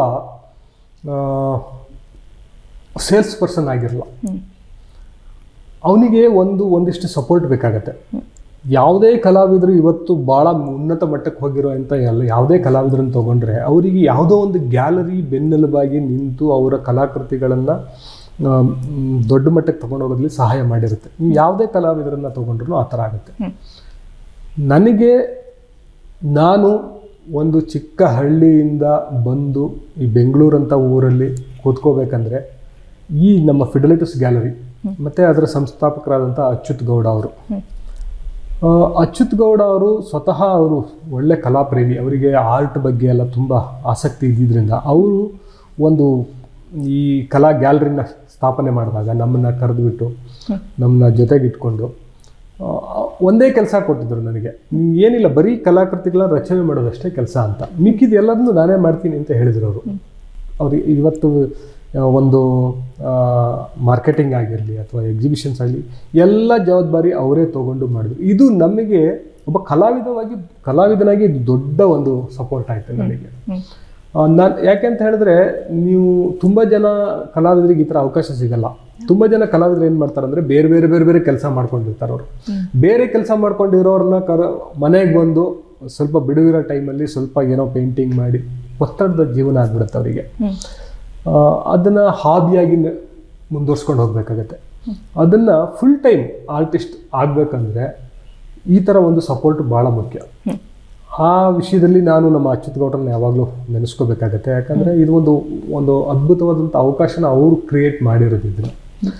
ಸೇಲ್ಸ್ ಪರ್ಸನ್ ಆಗಿರಲ್ಲ ಅವನಿಗೆ ಒಂದು ಒಂದಿಷ್ಟು ಸಪೋರ್ಟ್ ಬೇಕಾಗತ್ತೆ ಯಾವುದೇ ಕಲಾವಿದರು ಇವತ್ತು ಭಾಳ ಉನ್ನತ ಮಟ್ಟಕ್ಕೆ ಹೋಗಿರೋ ಅಂತ ಎಲ್ಲ ಯಾವುದೇ ಕಲಾವಿದರನ್ನು ತಗೊಂಡ್ರೆ ಅವರಿಗೆ ಯಾವುದೋ ಒಂದು ಗ್ಯಾಲರಿ ಬೆನ್ನೆಲುಬಾಗಿ ನಿಂತು ಅವರ ಕಲಾಕೃತಿಗಳನ್ನು ದೊಡ್ಡ ಮಟ್ಟಕ್ಕೆ ತಗೊಂಡೋಗೋದ್ರಲ್ಲಿ ಸಹಾಯ ಮಾಡಿರುತ್ತೆ ನೀವು ಯಾವುದೇ ಕಲಾವಿದರನ್ನ ತಗೊಂಡ್ರು ಆ ಥರ ಆಗುತ್ತೆ ಹ್ಮ್. ನನಗೆ ನಾನು ಒಂದು ಚಿಕ್ಕ ಹಳ್ಳಿಯಿಂದ ಬಂದು ಈ ಬೆಂಗಳೂರಂಥ ಊರಲ್ಲಿ ಕೂತ್ಕೋಬೇಕಂದ್ರೆ ಈ ನಮ್ಮ ಫಿಡಲಿಟಸ್ ಗ್ಯಾಲರಿ ಮತ್ತು ಅದರ ಸಂಸ್ಥಾಪಕರಾದಂಥ ಅಚ್ಯುತ್ ಗೌಡ ಅವರು ಹ್ಮ್. ಆ, ಅಚ್ಯುತ್ ಗೌಡ ಅವರು ಸ್ವತಃ ಅವರು ಒಳ್ಳೆ ಕಲಾಪ್ರೇಮಿ ಅವರಿಗೆ ಆರ್ಟ್ ಬಗ್ಗೆ ಎಲ್ಲ ತುಂಬ ಆಸಕ್ತಿ ಇದ್ದಿದ್ದರಿಂದ ಅವರು ಒಂದು ಈ ಕಲಾ ಗ್ಯಾಲರಿನ ಸ್ಥಾಪನೆ ಮಾಡಿದಾಗ ನಮ್ಮನ್ನು ಕರೆದುಬಿಟ್ಟು ನಮ್ಮನ್ನ ಜೊತೆಗಿಟ್ಕೊಂಡು ಆ, ಒಂದೇ ಕೆಲಸ ಕೊಟ್ಟಿದ್ರು ನನಗೆ ನೀನ್ ಏನಿಲ್ಲ ಬರೀ ಕಲಾಕೃತಿಗಳನ್ನ ರಚನೆ ಮಾಡೋದಷ್ಟೇ ಕೆಲಸ ಅಂತ ಮಿಕ್ಕಿದ ಎಲ್ಲದನ್ನು ನಾನೇ ಮಾಡ್ತೀನಿ ಅಂತ ಹೇಳಿದ್ರು ಅವರು ಅವ್ರಿಗೆ ಇವತ್ತು ಆ, ಒಂದು ಮಾರ್ಕೆಟಿಂಗ್ ಆಗಿರಲಿ ಅಥವಾ ಎಕ್ಸಿಬಿಷನ್ಸ್ ಆಗಲಿ ಎಲ್ಲ ಜವಾಬ್ದಾರಿ ಅವರೇ ತಗೊಂಡು ಮಾಡಿದ್ರು ಇದು ನಮಗೆ ಒಬ್ಬ ಕಲಾವಿದವಾಗಿ ಕಲಾವಿದನಾಗಿ ಇದು ದೊಡ್ಡ ಒಂದು ಸಪೋರ್ಟ್ ಆಯಿತು ನನಗೆ ಹ್ಮ್. ನಾನು ಯಾಕೆ ಅಂತ ಹೇಳಿದ್ರೆ ನೀವು ತುಂಬ ಜನ ಕಲಾವಿದರಿಗೆ ಈ ಥರ ಅವಕಾಶ ಸಿಗಲ್ಲ ತುಂಬ ಜನ ಕಲಾವಿದರು ಏನು ಮಾಡ್ತಾರೆ ಅಂದರೆ ಬೇರೆ ಬೇರೆ ಬೇರೆ ಬೇರೆ ಕೆಲಸ ಮಾಡ್ಕೊಂಡಿರ್ತಾರೆ ಅವರು ಬೇರೆ ಕೆಲಸ ಮಾಡ್ಕೊಂಡಿರೋರನ್ನ ಕರ ಮನೆಗೆ ಬಂದು ಸ್ವಲ್ಪ ಬಿಡುವಿರೋ ಟೈಮಲ್ಲಿ ಸ್ವಲ್ಪ ಏನೋ ಪೇಂಟಿಂಗ್ ಮಾಡಿ ಒತ್ತಡದ ಜೀವನ ಆಗ್ಬಿಡುತ್ತೆ ಅವರಿಗೆ ಹ್ಮ್. ಅದನ್ನು ಹಾಬಿಯಾಗಿ ಮುಂದುವರ್ಸ್ಕೊಂಡು ಹೋಗ್ಬೇಕಾಗತ್ತೆ ಅದನ್ನು ಫುಲ್ ಟೈಮ್ ಆರ್ಟಿಸ್ಟ್ ಆಗಬೇಕಂದ್ರೆ ಈ ಥರ ಒಂದು ಸಪೋರ್ಟ್ ಭಾಳ ಮುಖ್ಯ ಹ್ಮ್. ಆ ವಿಷಯದಲ್ಲಿ ನಾನು ನಮ್ಮ ಅಚ್ಯುತ್ ಗೌಡ್ರನ್ನ ಯಾವಾಗಲೂ ನೆನೆಸ್ಕೋಬೇಕಾಗತ್ತೆ ಯಾಕಂದರೆ ಇದು ಒಂದು ಒಂದು ಅದ್ಭುತವಾದಂಥ ಅವಕಾಶನ ಅವರು ಕ್ರಿಯೇಟ್ ಮಾಡಿರೋದು ಇದನ್ನು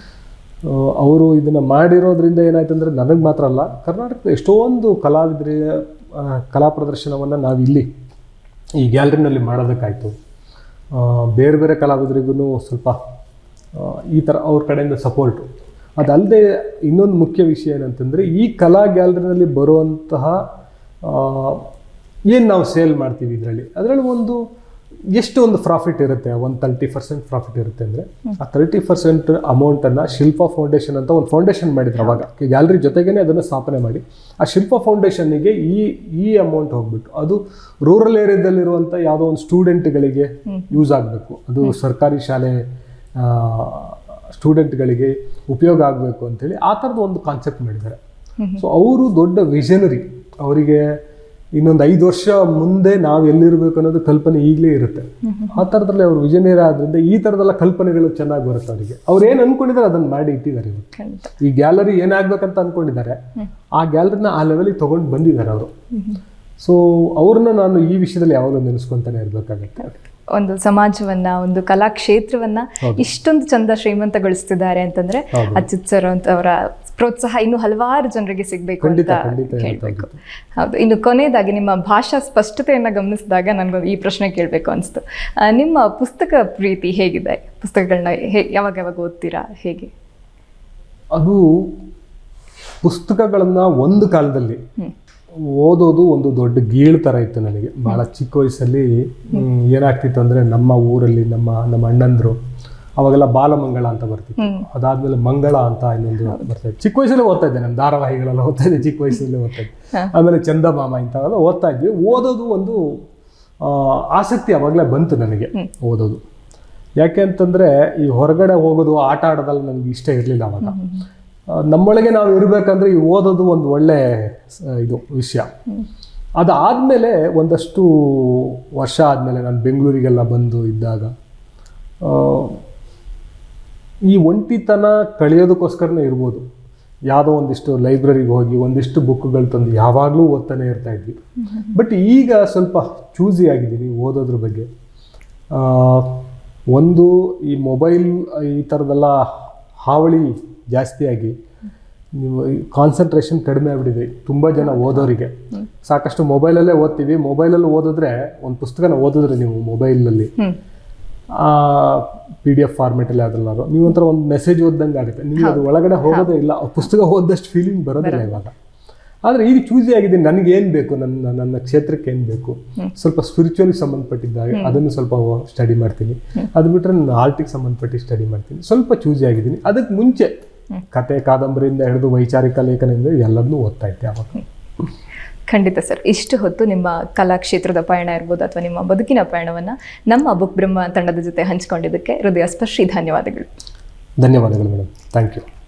ಅವರು ಇದನ್ನು ಮಾಡಿರೋದ್ರಿಂದ ಏನಾಯ್ತು ಅಂದರೆ ನನಗೆ ಮಾತ್ರ ಅಲ್ಲ ಕರ್ನಾಟಕದ ಎಷ್ಟೊಂದು ಕಲಾವಿದರ ಆ, ಕಲಾ ಪ್ರದರ್ಶನವನ್ನು ನಾವು ಇಲ್ಲಿ ಈ ಗ್ಯಾಲರಿನಲ್ಲಿ ಮಾಡೋದಕ್ಕಾಯಿತು ಆ, ಬೇರೆ ಬೇರೆ ಕಲಾವಿದರಿಗೂ ಸ್ವಲ್ಪ ಆ, ಈ ಥರ ಅವ್ರ ಕಡೆಯಿಂದ ಸಪೋರ್ಟು ಅದಲ್ಲದೆ ಇನ್ನೊಂದು ಮುಖ್ಯ ವಿಷಯ ಏನಂತಂದರೆ ಈ ಕಲಾ ಗ್ಯಾಲರಿನಲ್ಲಿ ಬರುವಂತಹ ಏನು ನಾವು ಸೇಲ್ ಮಾಡ್ತೀವಿ ಇದರಲ್ಲಿ ಅದರಲ್ಲಿ ಒಂದು ಎಷ್ಟು ಒಂದು ಪ್ರಾಫಿಟ್ ಇರುತ್ತೆ ಒಂದು ತರ್ಟಿ ಪರ್ಸೆಂಟ್ ಪ್ರಾಫಿಟ್ ಇರುತ್ತೆ ಅಂದರೆ ಆ ತರ್ಟಿ ಪರ್ಸೆಂಟ್ ಅಮೌಂಟನ್ನು ಶಿಲ್ಪ ಫೌಂಡೇಶನ್ ಅಂತ ಒಂದು ಫೌಂಡೇಶನ್ ಮಾಡಿದ್ರು ಅವಾಗ ಗ್ಯಾಲರಿ ಜೊತೆಗೇನೆ ಅದನ್ನು ಸ್ಥಾಪನೆ ಮಾಡಿ ಆ ಶಿಲ್ಪ ಫೌಂಡೇಶನ್ನಿಗೆ ಈ ಈ ಅಮೌಂಟ್ ಹೋಗ್ಬಿಟ್ಟು ಅದು ರೂರಲ್ ಏರಿಯಾದಲ್ಲಿರುವಂಥ ಯಾವುದೋ ಒಂದು ಸ್ಟೂಡೆಂಟ್ಗಳಿಗೆ ಯೂಸ್ ಆಗಬೇಕು ಅದು ಸರ್ಕಾರಿ ಶಾಲೆ ಸ್ಟೂಡೆಂಟ್ಗಳಿಗೆ ಉಪಯೋಗ ಆಗಬೇಕು ಅಂತೇಳಿ ಆ ಥರದ ಒಂದು ಕಾನ್ಸೆಪ್ಟ್ ಮಾಡಿದ್ದಾರೆ ಸೊ ಅವರು ದೊಡ್ಡ ವಿಷನರಿ ಅವರಿಗೆ ಇನ್ನೊಂದು ಐದು ವರ್ಷ ಮುಂದೆ ನಾವು ಎಲ್ಲಿರ್ಬೇಕು ಅನ್ನೋದು ಕಲ್ಪನೆ ಈಗಲೇ ಇರುತ್ತೆ ಆ ಥರದಲ್ಲಿ ಅವರು ವಿಷನರಿ ಆದ್ರಿಂದ ಈ ಥರದೆಲ್ಲ ಕಲ್ಪನೆಗಳು ಚೆನ್ನಾಗಿ ಬರುತ್ತೆ ಅವರಿಗೆ ಅವ್ರು ಏನು ಅನ್ಕೊಂಡಿದ್ದಾರೆ ಅದನ್ನು ಮಾಡಿ ಇಟ್ಟಿದ್ದಾರೆ ಇವತ್ತು ಖಂಡಿತ ಈ ಗ್ಯಾಲರಿ ಏನಾಗ್ಬೇಕಂತ ಅನ್ಕೊಂಡಿದ್ದಾರೆ ಆ ಗ್ಯಾಲರಿನ ಆ ಲೆವೆಲಿಗೆ ತೊಗೊಂಡು ಬಂದಿದ್ದಾರೆ ಅವರು ಸೊ ಅವ್ರನ್ನ ನಾನು ಈ ವಿಷಯದಲ್ಲಿ ಯಾವಾಗಲೂ ನೆನೆಸ್ಕೊಂತಾನೆ ಇರಬೇಕಾಗತ್ತೆ ಒಂದು ಸಮಾಜವನ್ನ ಒಂದು ಕಲಾ ಕ್ಷೇತ್ರವನ್ನ ಇಷ್ಟೊಂದು ಚಂದ ಶ್ರೀಮಂತಗೊಳಿಸ್ತಿದ್ದಾರೆ ಅಂತಂದ್ರೆ ಹೌದು. ಅಚ್ಯುತ್ ಸರ್ ಅಂತ ಅವರ ಪ್ರೋತ್ಸಾಹ ಇನ್ನು ಹಲವಾರು ಜನರಿಗೆ ಸಿಗ್ಬೇಕು ಅಂತ ಖಂಡಿತ, ಖಂಡಿತ ಹೇಳ್ಬೇಕು ಹೌದು ಇನ್ನು ಕೊನೆಯದಾಗಿ ನಿಮ್ಮ ಭಾಷಾ ಸ್ಪಷ್ಟತೆಯನ್ನ ಗಮನಿಸಿದಾಗ ನನಗೊಂದು ಈ ಪ್ರಶ್ನೆ ಕೇಳಬೇಕು ಅನಿಸ್ತು ಆ, ನಿಮ್ಮ ಪುಸ್ತಕ ಪ್ರೀತಿ ಹೇಗಿದೆ ಪುಸ್ತಕಗಳನ್ನ ಹೇ ಯಾವಾಗ ಯಾವಾಗ ಓದ್ತೀರಾ ಹೇಗೆ ಅದು ಪುಸ್ತಕಗಳನ್ನು ಒಂದು ಕಾಲದಲ್ಲಿ ಹ್ಮ್. ಓದೋದು ಒಂದು ದೊಡ್ಡ ಗೀಳ್ ಥರ ಇತ್ತು ನನಗೆ ಭಾಳ ಚಿಕ್ಕ ವಯಸ್ಸಲ್ಲಿ ಹ್ಮ್, ಏನಾಗ್ತಿತ್ತು ಅಂದರೆ ನಮ್ಮ ಊರಲ್ಲಿ ನಮ್ಮ ನಮ್ಮ ಅಣ್ಣಂದರು ಅವಾಗೆಲ್ಲ ಬಾಲಮಂಗಳ ಅಂತ ಬರ್ತಿತ್ತು ಹ್ಮ್. ಅದಾದ್ಮೇಲೆ ಮಂಗಳ ಅಂತ ಇನ್ನೊಂದು ಬರ್ತಾ ಇತ್ತು ಚಿಕ್ಕ ವಯಸ್ಸಲ್ಲಿ ಓದ್ತಾ ಇದ್ದೆ ನಾನು ಧಾರಾವಾಹಿಗಳೆಲ್ಲ ಓದ್ತಾ ಇದ್ದೆ ಚಿಕ್ಕ ವಯಸ್ಸಲ್ಲಿ ಓದ್ತಾ ಇದ್ದೆ ಹಾ. ಆಮೇಲೆ ಚಂದಮಾಮ ಇಂಥವೆಲ್ಲ ಓದ್ತಾ ಇದ್ವಿ ಓದೋದು ಒಂದು ಆ, ಆಸಕ್ತಿ ಅವಾಗಲೇ ಬಂತು ನನಗೆ ಓದೋದು ಯಾಕೆ ಅಂತಂದರೆ ಈ ಹೊರಗಡೆ ಹೋಗೋದು ಆಟ ಆಡೋದಲ್ಲ ನನಗೆ ಇಷ್ಟ ಇರಲಿಲ್ಲ ಅವಾಗ ಆ, ನಮ್ಮೊಳಗೆ ನಾವು ಇರಬೇಕಂದ್ರೆ ಈ ಓದೋದು ಒಂದು ಒಳ್ಳೆ ಸ- ಇದು ವಿಷಯ ಅದಾದಮೇಲೆ ಒಂದಷ್ಟು ವರ್ಷ ಆದಮೇಲೆ ನಾನು ಬೆಂಗಳೂರಿಗೆಲ್ಲ ಬಂದು ಇದ್ದಾಗ ಆ, ಈ ಒಂಟಿತನ ಕಳೆಯೋದಕ್ಕೋಸ್ಕರನೇ ಇರ್ಬೋದು ಯಾವುದೋ ಒಂದಿಷ್ಟು ಲೈಬ್ರರಿಗೆ ಹೋಗಿ ಒಂದಿಷ್ಟು ಬುಕ್ಗಳು ತಂದು ಯಾವಾಗಲೂ ಓದ್ತಾನೆ ಇರ್ತಾ ಇದ್ವಿ ಬಟ್ ಈಗ ಸ್ವಲ್ಪ ಚೂಸಿ ಆಗಿದ್ದೀನಿ ಓದೋದ್ರ ಬಗ್ಗೆ ಆ, ಒಂದು ಈ ಮೊಬೈಲ್ ಈ ಥರದ್ದೆಲ್ಲ ಹಾವಳಿ ಜಾಸ್ತಿಯಾಗಿ ನೀವು ಕಾನ್ಸಂಟ್ರೇಷನ್ ಕಡಿಮೆ ಆಗ್ಬಿಟ್ಟಿದೆ ತುಂಬ ಜನ ಓದೋರಿಗೆ ಸಾಕಷ್ಟು ಮೊಬೈಲಲ್ಲೇ ಓದ್ತೀವಿ ಮೊಬೈಲಲ್ಲಿ ಓದಿದ್ರೆ ಒಂದು ಪುಸ್ತಕನ ಓದಿದ್ರೆ ನೀವು ಮೊಬೈಲಲ್ಲಿ ಹ್ಮ್ ಪಿ ಡಿ ಎಫ್ ಫಾರ್ಮೆಟಲ್ಲಿ ಯಾವ್ದ್ರಲ್ಲಾದ್ರು ನೀವು ಒಂಥರ ಒಂದು ಮೆಸೇಜ್ ಓದ್ದಂಗೆ ಆಗುತ್ತೆ ನಿಮ್ಗೆ ಅದು ಒಳಗಡೆ ಹೋಗೋದೇ ಇಲ್ಲ ಆ ಪುಸ್ತಕ ಓದಷ್ಟು ಫೀಲಿಂಗ್ ಬರೋದಿಲ್ಲ ಇವಾಗ ಆದರೆ ಈಗ ಚೂಸಿ ಆಗಿದ್ದೀನಿ ನನಗೆ ಏನು ಬೇಕು ನನ್ನ ನನ್ನ ಕ್ಷೇತ್ರಕ್ಕೆ ಏನು ಬೇಕು ಸ್ವಲ್ಪ ಸ್ಪಿರಿಚುವಲಿ ಸಂಬಂಧಪಟ್ಟಿದ್ದಾಗ ಅದನ್ನು ಸ್ವಲ್ಪ ಸ್ಟಡಿ ಮಾಡ್ತೀನಿ ಅದು ಬಿಟ್ಟರೆ ನಾನು ಆರ್ಟಿಗೆ ಸಂಬಂಧಪಟ್ಟು ಸ್ಟಡಿ ಮಾಡ್ತೀನಿ ಸ್ವಲ್ಪ ಚೂಸಿ ಆಗಿದ್ದೀನಿ ಅದಕ್ಕೆ ಮುಂಚೆ ಕತೆ ಕಾದಂಬರಿಯಿಂದ ಹಿಡಿದು ವೈಚಾರಿಕ ಲೇಖನದಿಂದ ಎಲ್ಲದನ್ನೂ ಓದ್ತಾ ಇದ್ದೆ ಅವಾಗ ಖಂಡಿತ ಸರ್ ಇಷ್ಟು ಹೊತ್ತು ನಿಮ್ಮ ಕಲಾ ಕ್ಷೇತ್ರದ ಪಯಣ ಇರ್ಬೋದು ಅಥವಾ ನಿಮ್ಮ ಬದುಕಿನ ಪಯಣವನ್ನು ನಮ್ಮ ಬುಕ್ ಬ್ರಹ್ಮ ತಂಡದ ಜೊತೆ ಹಂಚಿಕೊಂಡಿದ್ದಕ್ಕೆ ಹೃದಯ ಸ್ಪರ್ಶಿ ಧನ್ಯವಾದಗಳು ಧನ್ಯವಾದಗಳು ಮೇಡಮ್ ಥ್ಯಾಂಕ್ ಯು